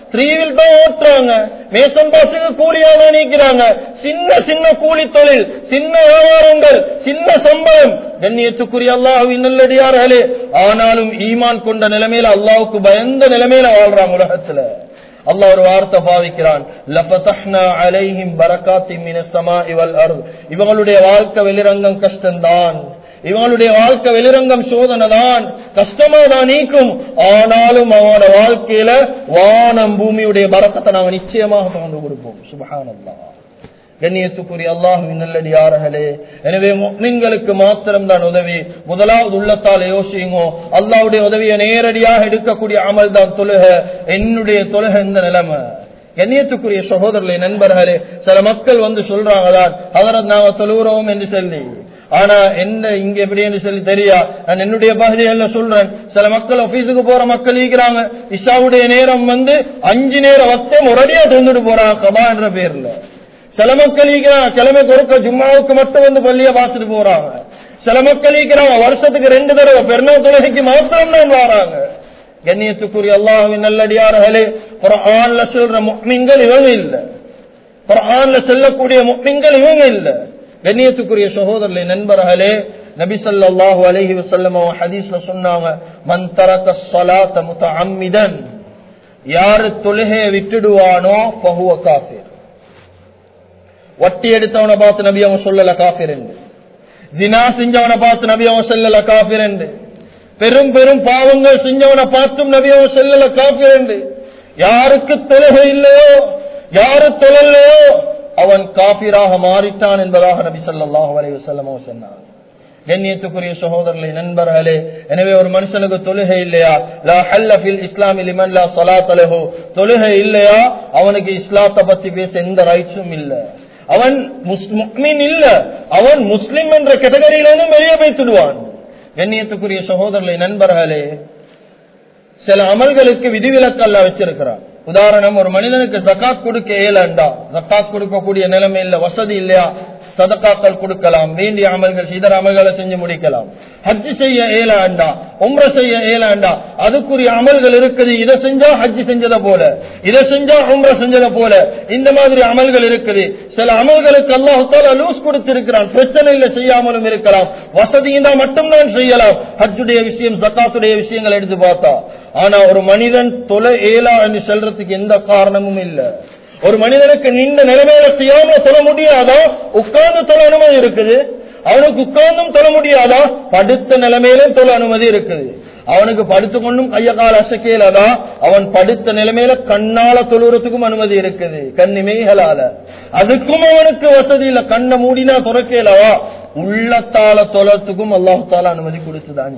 த்ரீவில் தான் ஓட்டுறாங்க மேசன் பாசுக்கு கூலியா தான் நீக்கிறாங்க சின்ன சின்ன கூலி தொழில் சின்ன வியாபாரங்கள் சின்ன சம்பளம் கண்ணியத்துக்குரிய அல்லாஹுவின் நல்லடியார்களே ஆனாலும் ஈமான் கொண்ட நிலைமையில அல்லாவுக்கு பயந்த நிலைமையில வாழ்றாங்க உலகத்துல அல்லாஹ் ஒரு வார்த்தை பாவிக்கிறான் லஃபதஹ்னா அலைஹிம் பரக்காத்தின் மினஸ் ஸமாஇ வல் அர்த் இவங்களுடைய வாழ்க்கை வெளிரங்கம் கஷ்டம்தான் இவங்களுடைய வாழ்க்கை வெளிரங்கம் சோதனை தான் கஷ்டமா தான் நீக்கும் ஆனாலும் அவனோட வாழ்க்கையில வானம் பூமியுடைய பரக்கத்தை நாங்க நிச்சயமாக பகிர்ந்து கொடுப்போம் சுபஹானல்லாஹ் கண்ணியத்துக்குரிய அல்லாஹுவின் நல்லடியார்களே எனவே முக்மின்களுக்கு மாத்திரம் தான் உதவி முதலாவது உள்ளத்தால் யோசியுங்கோ அல்லாவுடைய உதவியை நேரடியாக எடுக்கக்கூடிய அமல் தான் தொழுக என்னுடைய தொழுக இந்த நிலைமை கண்ணியத்துக்குரிய சகோதரர்களே நண்பர்களே சில மக்கள் வந்து சொல்றாங்கதான் அதனால் நாங்க தொழுகிறோம் என்று சொல்லி ஆனா என்ன இங்க எப்படி என்று சொல்லி தெரியா நான் என்னுடைய பகுதிகள்ல சொல்றேன் சில மக்கள் ஆபீஸுக்கு போற மக்கள் இருக்கிறாங்க இஷாவுடைய நேரம் வந்து அஞ்சு நேரம் வத்தம் ஒரடியா தந்துட்டு போறாங்க கபா என்ற பேர்ல சில மக்கள் இருக்கிறாங்க கிழமை கொடுக்க ஜும்மாவுக்கு மட்டும் வந்து பள்ளிய பார்த்துட்டு போறாங்க சில மக்கள் இருக்கிறாங்க வருஷத்துக்கு ரெண்டு தடவை பெருநாள் தொழுகைக்கு மாத்திரம் தான் வராங்க கண்ணியத்துக்குரிய அல்லாஹுவின் நல்லடியார்களே குரான்ல சொல்ற முக்மிங்கள் இவங்க இல்ல குரான்ல சொல்லக்கூடிய முக்மிங்கள் இவங்க இல்ல கண்ணியத்துக்குரிய சகோதரர்களே நண்பர்களே நபி ஸல்லல்லாஹு அலைஹி வஸல்லம் ஹதீஸ்ல சொன்னாங்க மன் தரக ஸலாத்த முத்தஅம்மிதன் யார் தொழுகையை விட்டுடுவானோ ஃபஹுவ காஃபிர் வட்டி எடுத்தவனை பார்த்து நபி அவன் சொல்லல காஃபிர் என்று தினா செஞ்சவனை பார்த்து நபி அவன் சொல்லல காஃபிர் என்று பெரும் பெரும் பாவங்கள் செஞ்சவனை பார்த்தும் நபி அவன் சொல்லல காஃபிர் என்று யாருக்கு தொழுகை இல்லையோ யாரு தொழலையோ அவன் காபிராக மாறிட்டான் என்பதாக நபி ஸல்லல்லாஹு அலைஹி வஸல்லம் அவர் சொன்னார் கண்ணியத்துக்குரிய சகோதரர்களே நண்பர்களே எனவே ஒரு மனுஷனுக்கு தொழுகை இல்லையா லா ஹல்ல ஃபில் இஸ்லாமி லிமன் லா ஸலாத்த லஹு தொழுகை இல்லையா அவனுக்கு இஸ்லாத்தை பத்தி பேச எந்த ரைட்ஸும் இல்ல அவன் முஸ்லிம் இல்ல அவன் முஸ்லிம் என்ற கேட்டகரியிலும் வெளியே வைத்துடுவான் கண்ணியத்துக்குரிய சகோதரர்களே நண்பர்களே சில அமல்களுக்கு விதிவிலக்கு அல்ல வச்சிருக்கிறான் உதாரணம் ஒரு மனிதனுக்கு ஜக்காத் கொடுக்க இயலண்டா ஜக்காத் கொடுக்கக்கூடிய நிலைமை இல்ல வசதி இல்லையா சதக்காக்கள் கொடுக்கலாம் வேண்டிய அமல்கள் இதர அமல்களை செஞ்சு முடிக்கலாம் ஹஜ் செய்ய ஏலாண்டா உம்ர செய்ய ஏலாண்டா அதுக்குரிய அமல்கள் இருக்குது இதை செஞ்சா ஹஜ் செஞ்சதை போல இதை செஞ்சா உம்ர செஞ்சதை போல இந்த மாதிரி அமல்கள் இருக்குது சில அமல்களுக்கு அல்லாஹால லூஸ் கொடுத்திருக்கிறான் பிரச்சனை இல்லை செய்யாமலும் இருக்கலாம் வசதி இருந்தா மட்டும்தான் செய்யலாம் ஹஜ்ஜுடைய விஷயம் ஜக்காத்துடைய விஷயங்கள் எடுத்து பார்த்தா ஆனா ஒரு மனிதன் தொலை ஏலா என்று சொல்றதுக்கு எந்த காரணமும் இல்லை ஒரு மனிதனுக்கு நின்ற நிலைமையில செய்யாம சொல்ல முடியாதா உட்கார்ந்து தொலை அனுமதி இருக்குது அவனுக்கு உட்கார்ந்தும் தொழ முடியாதா படுத்த நிலைமையிலும் தொழ அனுமதி இருக்குது அவனுக்கு படுத்து கொண்டும் கைய கால அசைக்கலாதா அவன் படுத்த நிலைமையில கண்ணால தொழுறதுக்கும் அனுமதி இருக்குது கண்ணிமைகளால அதுக்கும் அவனுக்கு வசதி இல்ல கண்ணை மூடினா துறக்கலவா உள்ளத்தால தொழறதுக்கும் அல்லாஹால அனுமதி கொடுத்துதான்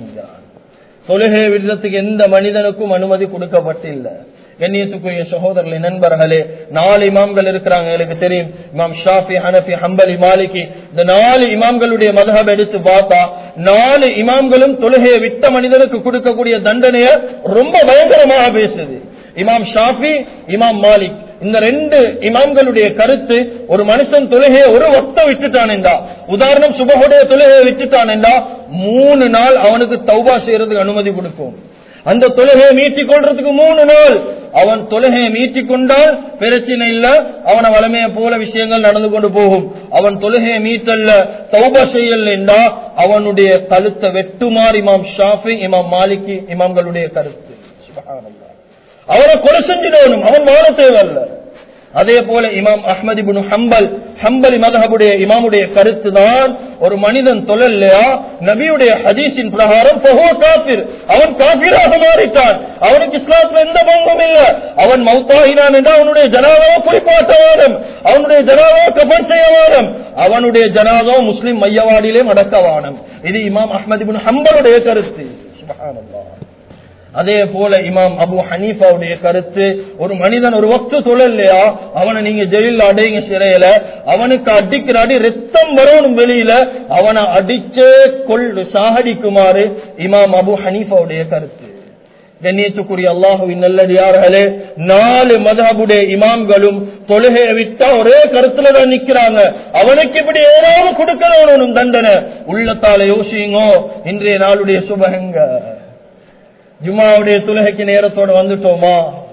தொழுகை விடுறதுக்கு எந்த மனிதனுக்கும் அனுமதி கொடுக்கப்பட்டில்லை கண்ணியத்துக்குரிய சகோதரர்களே நண்பர்களே நாலு இமாம்கள் இருக்கிறாங்க எனக்கு தெரியும் இமாம் ஷாஃபி ஹனஃபி ஹம்பலி மாலிகி இந்த நாலு இமாம்களுடைய மதகம் எடுத்து பார்த்தா நாலு இமாம்களும் தொழுகையை விட்ட மனிதனுக்கு கொடுக்கக்கூடிய தண்டனைய ரொம்ப பயங்கரமாக பேசுது இமாம் ஷாஃபி இமாம் மாலிக் இந்த ரெண்டு இமாம்களுடைய கருத்து ஒரு மனுஷன் தொழுகையை ஒரு ஒத்த விட்டுட்டான் என்றா உதாரணம் சுபகுடைய தொழுகையை விட்டுட்டான் என்றா மூணு நாள் அவனுக்கு தௌபா செய்யறதுக்கு அனுமதி கொடுக்கும் அந்த தொழுகையை மீட்டிக் கொள்றதுக்கு மூணு நாள் அவன் தொழுகையை மீட்டிக் கொண்டால் பிரச்சனை இல்ல அவன வளமைய போல விஷயங்கள் நடந்து கொண்டு போகும் அவன் தொழுகையை மீட்டல்ல தௌபா செய்யல என்றா அவனுடைய கழுத்தை வெட்டுமாறு இமாம் ஷாஃபி இமாம் மாலிகி இமாம்களுடைய கருத்து சுபஹானல்லாஹ். அவனை கொலை செஞ்சிடணும் அவன் வாழ தேவையில்ல அதே போல இமாம் அஹ்மது இப்னு ஹம்பல் ஹம்பலி மதஹபுடைய இமாமுடைய கருத்து தான் ஒரு மனிதன் தொழலையா நபியுடைய ஹதீஸின் பிரகாரம் பஹுவ காபிர் அவன் காபிராக மாறிட்டான் அவனுக்கு இஸ்லாத்துல எந்த பங்கும் இல்ல அவன் மௌத்தாகினான் என்றால் அவனுடைய ஜனாதாவை குளிப்பாட்ட வாரம் அவனுடைய ஜனாதாவை கபன் செய்ய வாரம் அவனுடைய ஜனாதோ முஸ்லிம் மையவாடியிலே அடக்க வானம் இது இமாம் அஹ்மது இப்னு ஹம்பலுடைய கருத்து சுபஹானல்லாஹ் அதே போல இமாம் அபு ஹனீஃபாவுடைய கருத்து ஒரு மனிதன் ஒரு வக்து தொழலையா அவனை நீங்க ஜெயில அடைங்க சிறையில அவனுக்கு அடிக்கிற அடி ரத்தம் வரணும் வெளியில அவனை அடிச்சே கொள் சாகடிக்குமாறு இமாம் அபு ஹனீஃபாவுடைய கருத்து கண்ணியத்துக்குரிய அல்லாஹுவின் நல்லடியார்களே நாலு மதபுடைய இமாம்களும் தொழுகையை விட்டா ஒரே கருத்துல தான் நிக்கிறாங்க அவனுக்கு இப்படி ஏதாவது கொடுக்கணும் தண்டனை உள்ளத்தால யோசியுங்கோ இன்றைய நாளுடைய சுபகங்க ஜுமாவுடைய துலகைக்கு நேரத்தோட வந்துட்டோமா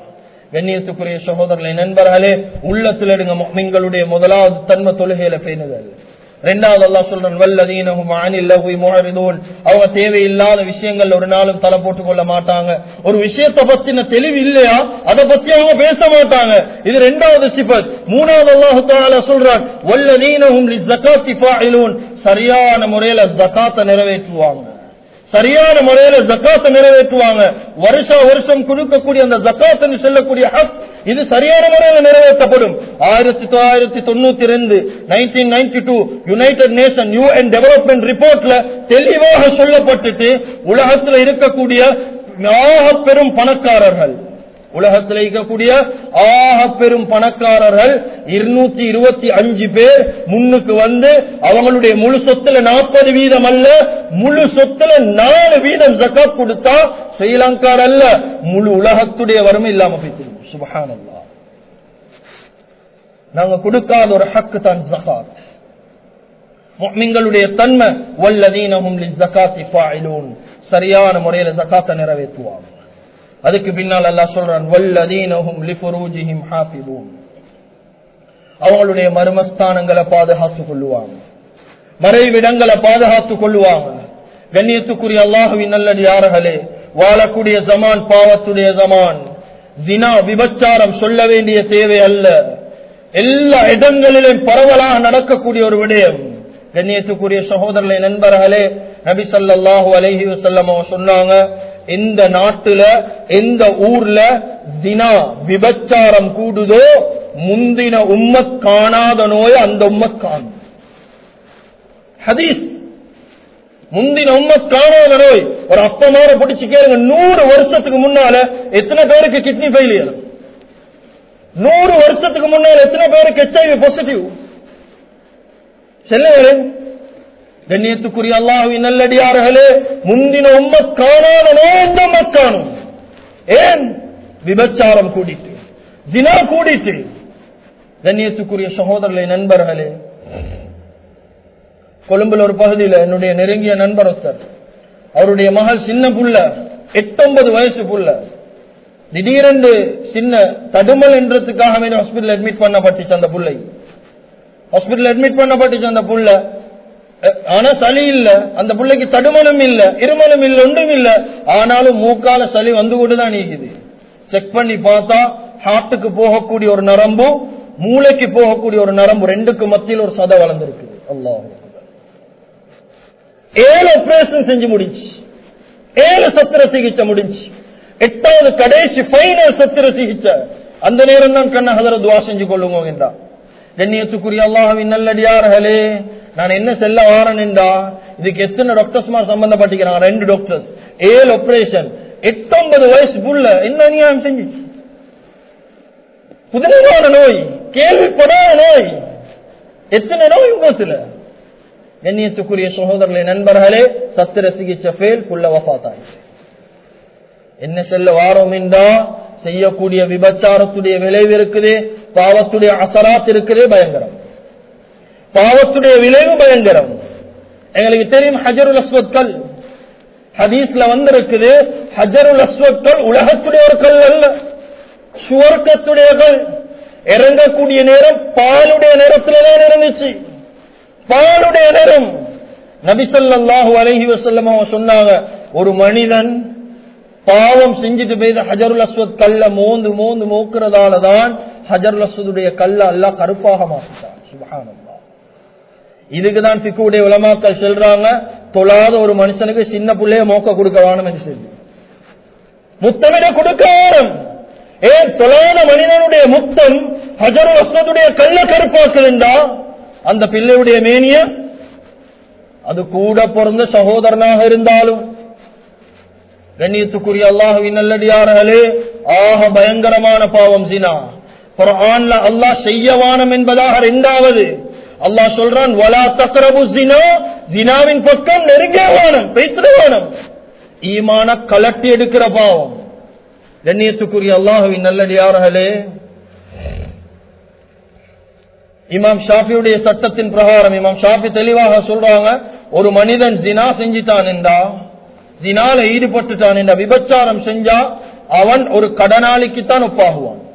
கண்ணியத்துக்குரிய சகோதரர்களை நண்பர்களே உள்ளத்தில் எடுங்க முக்மின்களுடைய முதலாவது தன்மை தொழுகையில பேணுதல் ரெண்டாவது அல்லா சொல்றான் வல்லதீனஹும் அனில் லஹ்வி முஅரிதூன் அவங்க தேவையில்லாத விஷயங்கள் ஒரு நாளும் தலை போட்டுக் கொள்ள மாட்டாங்க ஒரு விஷயத்தை பத்தின தெளிவு இல்லையா அதை பத்தி அவங்க பேச மாட்டாங்க இது ரெண்டாவது சிபத் மூணாவது அல்லாஹு தஆலா சொல்றான் வல்லதீனஹும் லிஸகாத்தி ஃபாயிலூன் சரியான முறையில ஜகாத்தை நிறைவேற்றுவாங்க சரியான முறையில ஜக்காத்தை நிறைவேற்றுவாங்க வருஷா வருஷம் கொடுக்கக்கூடிய அந்த ஜக்காத்து செல்லக்கூடிய ஹக் இது சரியான முறையில் நிறைவேற்றப்படும் ஆயிரத்தி தொள்ளாயிரத்தி தொண்ணூத்தி ரெண்டு nineteen ninety two United Nation U N development ரிப்போர்ட்ல தெளிவாக சொல்லப்பட்டுட்டு உலகத்தில் இருக்கக்கூடிய ஆக பெரும் பணக்காரர்கள் உலகத்தில் இருக்கக்கூடிய ஆக பெரும் பணக்காரர்கள் இருநூத்தி இருபத்தி அஞ்சு பேர் முன்னுக்கு வந்து அவங்களுடைய முழு சொத்துல நாற்பது வீதம் அல்ல முழு சொத்துல நாலு வீதம் ஜக்காத் கொடுத்தா ஸ்ரீலங்கார் அல்ல முழு உலகத்துடைய வறுமை இல்லாம போய்த்திருக்கும் சுபஹானல்லா நாங்க கொடுக்காத ஒரு ஹக்கு தான் ஜகாத் முக்மின்களுடைய தன்மை வல்லதீனஹும் லிஸ்ஸகாத்தி ஃபாயிலூன் சரியான முறையில ஜகாத்தை நிறைவேற்றுவாங்க அதுக்கு பின்னால் அல்லாஹ் சொல்றான் வல்லதீனஹும் லிஃபுரூஜிஹிம் ஹாஃபிதூன் அவங்களுடைய மர்மஸ்தானங்களை பாதுகாத்துக் கொள்ளுவாங்க மறைவிடங்களை பாதுகாத்துக் கொள்ளுவாங்க கண்ணியத்துக்குரிய அல்லாஹுவின் நல்லடியார்களே வாழக்கூடிய ஜமான் பாவத்துடைய ஜமான் ஜினா விபச்சாரம் சொல்ல வேண்டிய தேவை அல்ல எல்லா இடங்களிலும் பரவலாக நடக்கக்கூடிய ஒரு விடயம் கண்ணியத்துக்குரிய சகோதரர்களை நண்பர்களே நபி ஸல்லல்லாஹு அலைஹி வஸல்லம் சொன்னாங்க எந்த நாட்டுல எந்த ஊர்ல தினா விபச்சாரம் கூடுதோ முந்தின உம்மத் காணாத நோய் அந்த உம்மத் காணும் ஹதீஸ் முந்தின உம்மத் காணாத நோய் ஒரு அப்பமார பிடிச்சு கேளுங்க நூறு வருஷத்துக்கு முன்னால எத்தனை பேருக்கு கிட்னி ஃபெயிலியர் நூறு வருஷத்துக்கு முன்னால எத்தனை பேருக்கு ஹெச்ஐவி பாசிட்டிவ் செல்லுங்களேன் கண்ணியத்துக்குரிய அல்லாஹுவின் நல்லடியார்களே முந்தின உம்மத் காணாத நோய் இந்த உம்மத் காணும் ஏன் விபச்சாரம் கூடிட்டு ஜினா கூடிட்டு கண்ணியத்துக்குரிய சகோதரர்களே நண்பர்களே கொழும்புல ஒரு பகுதியில் என்னுடைய நெருங்கிய நண்பர் ஒருத்தர் அவருடைய மகள் சின்ன புள்ள எட்டொன்பது வயசு புள்ள திடீரென்று சின்ன தடுமல் என்றதுக்காக ஹாஸ்பிட்டல் அட்மிட் பண்ணப்பட்டுச்சு அந்த புள்ளை ஹாஸ்பிட்டல் அட்மிட் பண்ணப்பட்டுச்சு அந்த புள்ள ஆனா சளி இல்ல அந்த பிள்ளைக்கு தடுமலும் இல்ல இருமலும் இல்ல ஒன்றும் இல்ல ஆனாலும் மூக்கால சளி வந்து கொண்டுதான் நீக்குது செக் பண்ணி பார்த்தா ஹார்ட்டுக்கு போகக்கூடிய ஒரு நரம்பு மூளைக்கு போகக்கூடிய ஒரு நரம்பு ரெண்டுக்கு மத்தியில் ஒரு சதை வளர்ந்துருக்கு அல்லாஹ் ஏழு ஆபரேஷன் செஞ்சு முடிச்சு ஏழு சத்திர சிகிச்சை முடிஞ்சு எட்டாவது கடைசி பைனல் சத்திர சிகிச்சை அந்த நேரம் தான் கண்ண ஹதர துவா செஞ்சு கொள்ளுங்க என்றா கண்ணியத்துக்குரிய அல்லாஹின் நல்லடியார்களே நான் என்ன செல்ல வாரன் என்றா இதுக்கு எத்தனை டாக்டர்ஸ் மாதிரி சம்பந்தப்பட்டிருக்கிறாங்க ரெண்டு டாக்டர்ஸ் ஏழு ஆபரேஷன் எட்டொன்பது வயசு புள்ள என்ன அநியாயம் செஞ்சிச்சு புதுமையான நோய் கேள்விப்படாத நோய் எத்தனை நோய் உபத்துல கண்ணியத்துக்குரிய சகோதரர்களே நண்பர்களே சத்திர சிகிச்சை ஃபெயில் புள்ள வஃத்தாயிடுச்சு என்ன செல்ல வாரோம் என்றா செய்யக்கூடிய விபச்சாரத்துடைய விளைவு இருக்குது பாவத்துடைய அசராத் இருக்குது பயங்கரம் பாவத்துடைய விளைவு பயங்கரம் எங்களுக்கு தெரியும் ஹஜருல் அஸ்வத் கல் ஹதீஸ்ல வந்திருக்குது ஹஜருல் அஸ்வத் கல் உலகத்துடைய ஒரு கல் அல்ல சுவர்க்கத்துடைய கல் இறங்கக்கூடிய நேரம் பாலுடைய நேரத்துல தான் இருந்துச்சு பாலுடைய நேரம் நபிசல்லாஹு அலஹி வசல்லம் சொன்னாங்க ஒரு மனிதன் பாவம் செஞ்சுட்டு போய் ஹஜருல் அஸ்வத் கல்ல மோந்து மோந்து மோக்குறதால தான் ஹஜருல் அஸ்வதுடைய கல்ல எல்லாம் கருப்பாக மாற்றிட்டான் சுபஹானல்லா இதுக்குதான் பிக்குடைய உலமாக்கள் சொல்றாங்க தொழாத ஒரு மனுஷனுக்கு சின்ன பிள்ளைய மோக்க கொடுக்க வேணும் என்று சொல்லி முத்தமிட கொடுக்க வேணும் ஏன் தொழாத மனிதனுடைய முத்தம் ஹஜருல் அஸ்வதுடைய கல்ல கருப்பாக்குதுண்டா அந்த பிள்ளையுடைய மேனிய அது கூட பிறந்த சகோதரனாக இருந்தாலும் கண்ணியத்துக்குரிய அல்லாஹுவின் நல்லடியார்களே ஆக பயங்கரமான பாவம் ஜினா குரான்ல அல்லாஹ் செய்யவானம் என்பதாக இரண்டாவது அல்லாஹ் சொல்றான் வலா தக்ரபு ஜினா ஜினாவின் பக்கம் நெருங்கவானம் பேசுறவானம் ஈமான கலட்டி எடுக்கிற பாவம் கண்ணியத்துக்குரிய அல்லாஹுவின் நல்லடியார்களே இமாம் ஷாஃபியுடைய சட்டத்தின் பிரகாரம் இமாம் ஷாஃபி தெளிவாக சொல்றாங்க ஒரு மனிதன் ஜினா செஞ்சிட்டான் என்றா ஜினால ஈடுபட்டுட்டான் என்ற விபச்சாரம் செஞ்சா அவன் ஒரு கடனாளிக்குத்தான் ஒப்பாகுவான்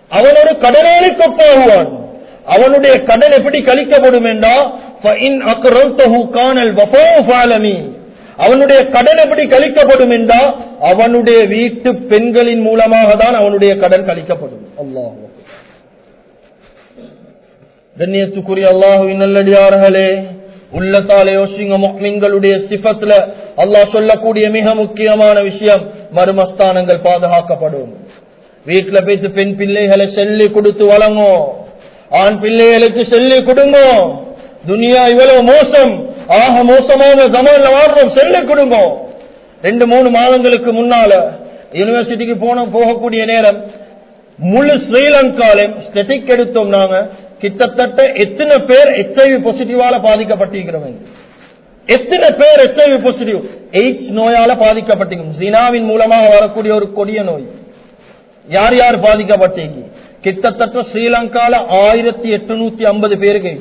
அவனோட கடனாளிக்கு ஒப்பாகுவான் அவனுடைய கடன் எப்படி கழிக்கப்படும் என்றா அவனுடைய கடன் எப்படி கழிக்கப்படும் என்றா அவனுடைய வீட்டு பெண்களின் மூலமாக தான் அவனுடைய கடன் கழிக்கப்படும் அல்லாஹ் கண்ணியத்துக்குரிய அல்லாஹு நல்லடியார்களே உள்ளத்தாலே யோசிங்க முக்மின்களுடைய சிபத்துல அல்லாஹ் சொல்லக்கூடிய மிக முக்கியமான விஷயம் மருமஸ்தானங்கள் பாதுகாக்கப்படும் வீட்டுல போயிட்டு பெண் பிள்ளைகளை செல்லி கொடுத்து வழங்கோ ஆண் பிள்ளைகளுக்கு செல்லி கொடுங்க துனியா இவ்வளவு மோசம் ஆக மோசமான ஜமான்ல வாழ்றோம் செல்லி கொடுங்க ரெண்டு மூணு மாதங்களுக்கு முன்னால யூனிவர்சிட்டிக்கு போன போகக்கூடிய நேரம் முழு ஸ்ரீலங்காலையும் ஸ்டெட்டிக் எடுத்தோம் நாங்க கிட்டத்தட்ட எத்தனை பேர் எச்ஐவி பாசிட்டிவால பாதிக்கப்பட்டிருக்கிறோம் எத்தனை பேர் எச்ஐவி பாசிட்டிவ் எய்ட்ஸ் நோயால பாதிக்கப்பட்டிருக்கும் ஜினாவின் மூலமாக வரக்கூடிய ஒரு கொடிய நோய் யார் யார் பாதிக்கப்பட்டீங்க கிட்டத்தட்ட ஸ்ரீலங்கால ஆயிரத்தி எட்டுநூத்தி ஐம்பது பேருக்கு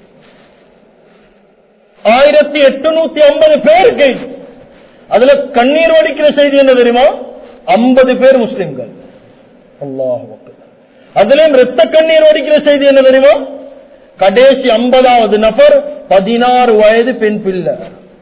ஆயிரத்தி எட்டுநூத்தி ஐம்பது பேருக்கு அதுல கண்ணீர் வடிக்கிற செய்தி என்ன தெரியுமா ஐம்பது பேர் முஸ்லிம்கள் அல்லாஹ் அதுலயும் ரத்த கண்ணீர் வடிக்கிற செய்தி என்ன தெரியுமா கடைசி ஐம்பதாவது நபர் பதினாறு வயது பெண் பிள்ளை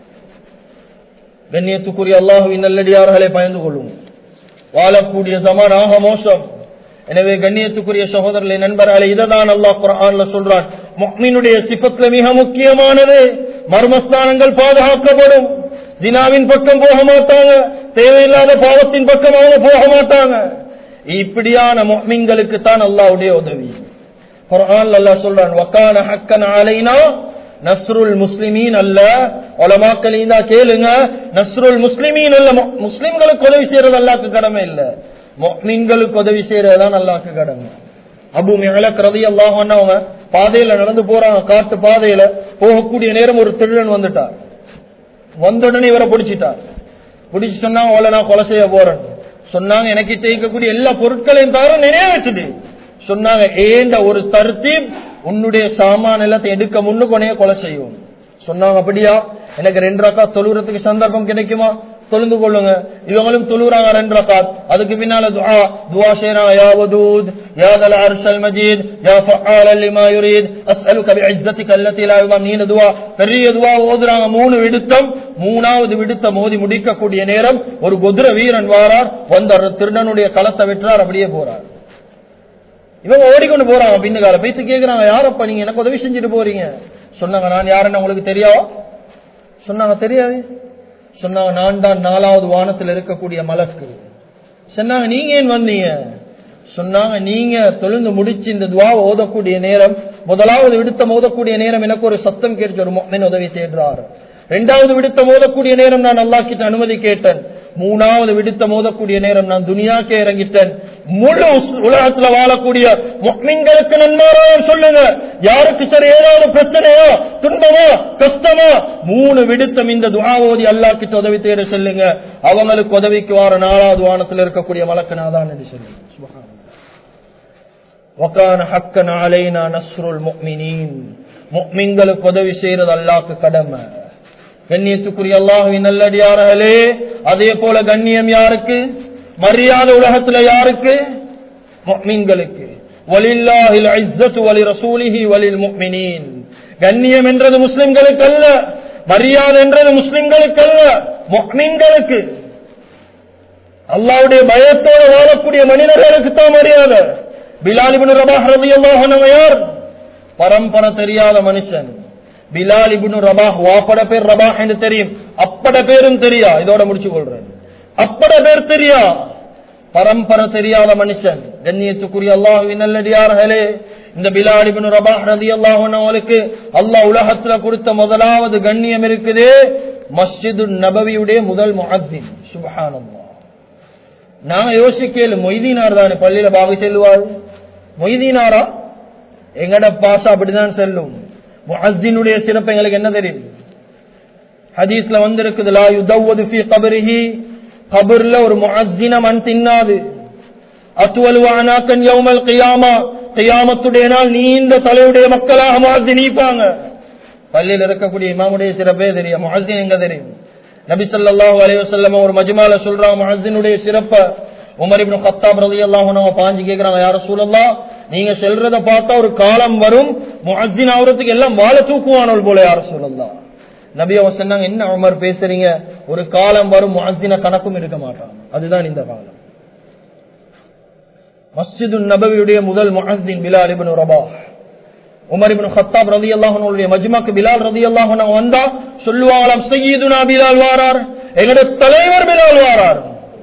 கண்ணியத்துக்குரிய அல்லாஹுவின் நல்லடியார்களை பயந்து கொள்ளும் வாழக்கூடிய சமானாக மோசம் எனவே கண்ணியத்துக்குரிய சகோதரர்களை நண்பர்களே இதைதான் அல்லாஹ் குரான்ல சொல்றான் முக்மினுடைய சிப்பத்துல மிக முக்கியமானது மர்மஸ்தானங்கள் பாதுகாக்கப்படும் தினாவின் பக்கம் போக மாட்டாங்க தேவையில்லாத பாவத்தின் பக்கம் அவங்க போக மாட்டாங்க இப்படியான முக்மின்களுக்கு தான் அல்லாவுடைய உதவி குரான் அல்லாஹ் சொல்றான் வக்கான ஹக்கன் ஆலைனா நஸ்ருல் முஸ்லிமீன் அல்ல உலமாக்கள் தான் கேளுங்க நஸ்ருல் முஸ்லிமீன் அல்ல முஸ்லிம்களுக்கு உதவி செய்யறது அல்லாக்கு கடமை இல்ல மீன்களுக்கு உதவி செய்யறதுதான் அல்லாக்கு கடமை அபு மிளக் ரதி அல்லாஹ் அவங்க பாதையில நடந்து போறாங்க காட்டு பாதையில போகக்கூடிய நேரம் ஒரு திருடன் வந்துட்டார் வந்த உடனே இவரை பிடிச்சிட்டார் பிடிச்சு சொன்னாங்க அவளை நான் கொலை செய்ய போறேன் சொன்னாங்க எனக்கு தேய்க்கக்கூடிய எல்லா பொருட்களையும் தவிர நிறைய வச்சுது சொன்னாங்க ஏண்ட ஒரு தருத்தீப் உன்னுடைய சாமான எல்லாத்தையும் எடுக்க முன்னுக்கு உனைய கொலை செய்யும் சொன்னாங்க அப்படியா எனக்கு ரெண்டு ரக்கா தொழுறதுக்கு சந்தர்ப்பம் கிடைக்குமா தொழுந்து கொள்ளுங்க இவங்களும் தொழுறாங்க ரெண்டு ரக்காத் அதுக்கு பின்னால துஆ துஆ செய்றாங்க யா வதூத் யா தல் அர்ஷல் மஜீத் யா ஃபஆல லிமா யுரீத் அஸ்அலுக பிஇஸ்ஸத்திக அல்லதி லா யுதம் நீன துஆ பெரிய துஆ ஓதுறாங்க மூணு விடுத்தம் மூணாவது விடுத்தம் மோதி முடிக்கக்கூடிய நேரம் ஒரு குதிர வீரன் வாரார் வந்த திருடனுடைய களத்தை வெற்றார் அப்படியே போறார் இவங்க ஓடிக்கொண்டு போறாங்க பின்னுக்கால பேசி கேக்குறாங்க யாரப்பா நீங்க எனக்கு உதவி செஞ்சுட்டு போறீங்க சொன்னாங்க நான் யாருன்னு உங்களுக்கு தெரியாவா சொன்னாங்க தெரியாது சொன்னாங்க நான் தான் நாலாவது வானத்தில் இருக்கக்கூடிய மலக்கு சொன்னாங்க நீங்க ஏன் வந்தீங்க சொன்னாங்க நீங்க தொழுந்து முடிச்சு இந்த துவா ஓதக்கூடிய நேரம் முதலாவது விடுத்தம் ஓதக்கூடிய நேரம் எனக்கு ஒரு சத்தம் கேட்டு ஒரு மொமின் உதவி தேடுறாரு ரெண்டாவது விடுத்தம் ஓதக்கூடிய நேரம் நான் அல்லா கிட்ட அனுமதி கேட்டேன் மூணாவது விடுத்த மோதக்கூடிய நேரம் நான் துனியாக்கே இறங்கிட்டேன் முழு உலகத்துல வாழக்கூடிய மீன்களுக்கு நன்மாராயம் சொல்லுங்க யாருக்கு சரி ஏதாவது பிரச்சனையோ துன்பமோ கஷ்டமோ மூணு விடுத்தம் இந்த துவாவோதி அல்லா கிட்ட உதவி தேட சொல்லுங்க அவங்களுக்கு உதவிக்கு வார நாலாவது வானத்தில் இருக்கக்கூடிய மலக்கனாதான் என்று சொல்லுங்க وكان حقا علينا نصر المؤمنين முக்மின்களுக்கு உதவி செய்யறது அல்லாக்கு கடமை கண்ணியத்துக்குரிய அல்லாஹுவின் நல்லடியார்களே அதே போல கண்ணியம் யாருக்கு மரியாதை உலகத்துல யாருக்கு முக்மீன்களுக்கு வலில்லாஹில் இஸ்ஸத்து வலி ரசூலிஹி வலில் முக்மினீன் கண்ணியம் என்றது முஸ்லிம்களுக்கு அல்ல மரியாதை என்றது முஸ்லிம்களுக்கு அல்ல முக்மீன்களுக்கு அல்லாவுடைய பயத்தோடு வாழக்கூடிய மனிதர்களுக்கு தான் மரியாதை பிலாலிபின் ரபாஹ் ரபியல்லாஹ் யார் பரம்பரை தெரியாத மனுஷன் பிலால் இபுனு ரபாஹ் வாப்பட பேர் ரபாஹ் என்று தெரியும் அப்பட பேரும் தெரியா இதோட முடிச்சு கொள்றேன் அப்பட பேர் தெரியா பரம்பரை தெரியாத மனுஷன் கண்ணியத்துக்குரிய அல்லாஹுவின் நல்லடியார்களே இந்த பிலால் இபுனு ரபாஹ் ரதி அல்லாஹனுக்கு அல்லாஹ் உலகத்துல கொடுத்த முதலாவது கண்ணியம் இருக்குது மஸ்ஜிது நபவியுடைய முதல் முஹத்தின் சுபஹானல்லா நாங்க யோசிக்கல மொய்தீனார் தானே பள்ளியில பாக செல்வார் மொய்தீனாரா எங்கட பாசா அப்படிதான் செல்லும் முஹத்தினுடைய சிறப்பு எங்களுக்கு என்ன தெரியும் ஹதீஸ்ல வந்திருக்குது லா யுதவ்வது ஃபீ கபரிஹி கபர்ல ஒரு முஅஜ்ஜின மண் தின்னாது அத்துவலு அனாக்கன் யௌமல் கியாமா கியாமத்துடைய நாள் நீண்ட தலையுடைய மக்களாக முஅஜ்ஜின் நீப்பாங்க பள்ளியில் இருக்கக்கூடிய இமாமுடைய சிறப்பே தெரியும் முஹத்தின் எங்க தெரியும் நபி ஸல்லல்லாஹு அலைஹி வஸல்லம் ஒரு மஜ்மால சொல்றாங்க முஹத்தினுடைய சிறப்ப உமர் இப்னு கத்தாப் ரலியல்லாஹு அன்ஹு பாஞ்சு கேக்குறாங்க யார சூழல்லா நீங்க செல்றத பார்த்தா ஒரு காலம் வரும் முஅஜ்ஜின் ஆவறதுக்கு எல்லாம் வாழ தூக்குவானவள் போல யார சூழல்லா நபி அவங்க சொன்னாங்க என்ன உமர் பேசுறீங்க ஒரு காலம் வரும் முஅஜ்ஜின கணக்கும் இருக்க மாட்டான் அதுதான் இந்த காலம் மஸ்ஜிது நபவியுடைய முதல் முஅஜ்ஜின் Bilal ibn Rabah Umar ibn Khattab ரலியல்லாஹு அன்ஹுடைய மஜ்மாக்கு பிலால் ரலியல்லாஹு அன்ஹு வந்தா சொல்லுவாங்களாம் சய்யிதுனா பிலால் வாரார் எங்களுடைய தலைவர் பிலால் வாரார்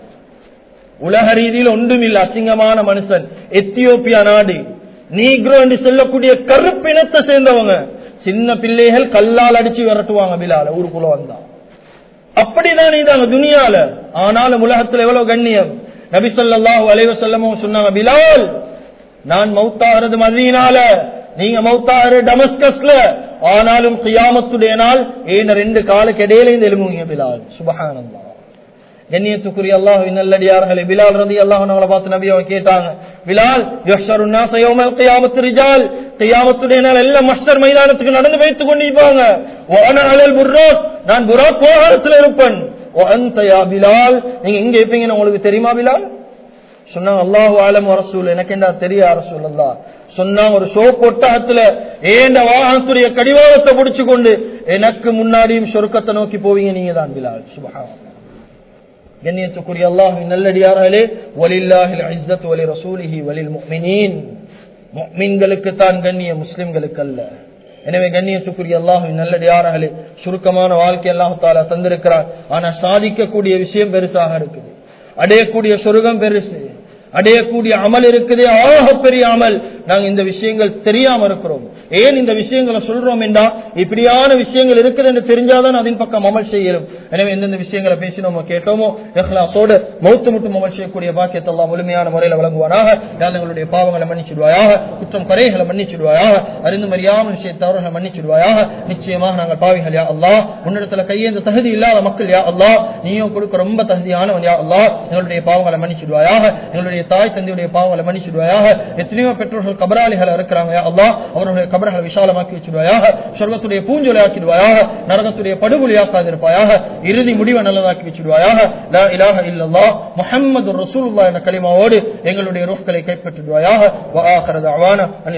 உலக ரீதியில் ஒன்றுமில்ல அசிங்கமான மனுஷன் எத்தியோப்பியா நாடு நீக்ரோ என்று சொல்லக்கூடிய கருப்பினத்தை சேர்ந்தவங்க சின்ன பிள்ளைகள் கல்லால் அடிச்சு விரட்டுவாங்க பிலால ஊருக்குள்ள வந்தா அப்படிதான் இதாங்க துனியால ஆனாலும் உலகத்துல எவ்வளவு கண்ணியம் நபி ஸல்லல்லாஹு அலைஹி வஸல்லம் சொன்னாங்க பிலால் நான் மௌத்தாகிறது மதீனால நீங்க மௌத்தாரு டமஸ்கஸ்ல ஆனாலும் கியாமத்துடைய நாள் ஏன ரெண்டு காலுக்கு இடையில இந்த எலும்புங்க பிலால் சுபஹானல்லாஹ் கண்ணியத்துக்குரிய அல்லாஹ் நல்லடியார்களே பிலால் ரதி அல்லாஹ் அவங்களை பார்த்து நபி அவங்க கேட்டாங்க பிலால் யஹ்ஷரு الناس يوم القيامه رجال கியாமத்துடைய நாள் எல்லாம் மஸ்டர் மைதானத்துக்கு நடந்து வைத்துக் கொண்டிருப்பாங்க وانا على البراق நான் புராக் வாகனத்துல இருப்பேன் وانت يا பிலால் நீங்க எங்க இருப்பீங்கன்னு உங்களுக்கு தெரியுமா பிலால் சொன்னாங்க அல்லாஹு ஆலம் ரசூல் எனக்கு என்ன தெரியா ரசூல் அல்லா சொன்னா ஒரு ஷோ பொட்டகத்துல ஏண்ட வாகனத்துடைய கடிவாளத்தை பிடிச்சு கொண்டு எனக்கு முன்னாடியும் சொருக்கத்தை நோக்கி போவீங்க நீங்க தான் பிலால் சுபஹான் கண்ணியத்துக்குரிய அல்லாஹின் நல்லடியார்களே வலில்லாஹில் இஸ்ஸத் வலி ரசூலிஹி வலில் முஃமினீன் முஃமின்களுக்கு தான் கண்ணிய முஸ்லிம்களுக்கு அல்ல எனவே கண்ணியத்துக்குரிய அல்லாஹின் நல்லடியார்களே சுருக்கமான வாழ்க்கை அல்லாஹு தாலா தந்திருக்கிறார் ஆனா சாதிக்கக்கூடிய விஷயம் பெருசாக இருக்குது அடையக்கூடிய சொருகம் பெருசு அடையக்கூடிய அமல் இருக்குதே ஆக பெரிய அமல் நாங்க இந்த விஷயங்கள் தெரியாம இருக்கிறோம் ஏன் இந்த விஷயங்களை சொல்றோம் என்றா இப்படியான விஷயங்கள் இருக்குது என்று தெரிஞ்சாதான் அதன் பக்கம் அமல் செய்யலும் எனவே எந்தெந்த விஷயங்களை பேசினோமோ கேட்டோமோ எஹ்லாசோடு மௌத்து முட்டும் அமல் செய்யக்கூடிய பாக்கியத்தை எல்லாம் முழுமையான முறையில் வழங்குவாராக எங்களுடைய பாவங்களை மன்னிச்சிடுவாயாக குற்றம் குறைகளை மன்னிச்சிடுவாயாக அறிந்து மறியாமல் விஷய தவறுகளை மன்னிச்சிடுவாயாக நிச்சயமாக நாங்கள் பாவிகள் யா அல்லா உன்னிடத்துல கையேந்த தகுதி இல்லாத மக்கள் யா அல்லா நீயும் கொடுக்க ரொம்ப தகுதியானவன் யா அல்லா எங்களுடைய பாவங்களை மன்னிச்சிடுவாயாக எங்களுடைய தாய் தந்தையுடைய பாவங்களை மன்னிச்சிடுவாயாக எத்தனையோ பெற்றோர்கள் கபராளிகள் இருக்கிறாங்க யா அல்லா அவர்களுடைய கபர்களை விசாலமாக்கி வச்சிடுவாயாக சொர்க்கத்துடைய பூஞ்சொலி ஆக்கிடுவாயாக நரகத்துடைய படுகொலியாக்காதிருப்பாயாக இறுதி முடிவை நல்லதாக்கி வச்சிடுவாயாக லா இலாஹ இல்லல்லா முஹம்மது ரசூலுல்லாஹ் என்ற கலிமாவோடு எங்களுடைய ரூஹ்களை கைப்பற்றிடுவாயாக வஆஹிரு தஅவானா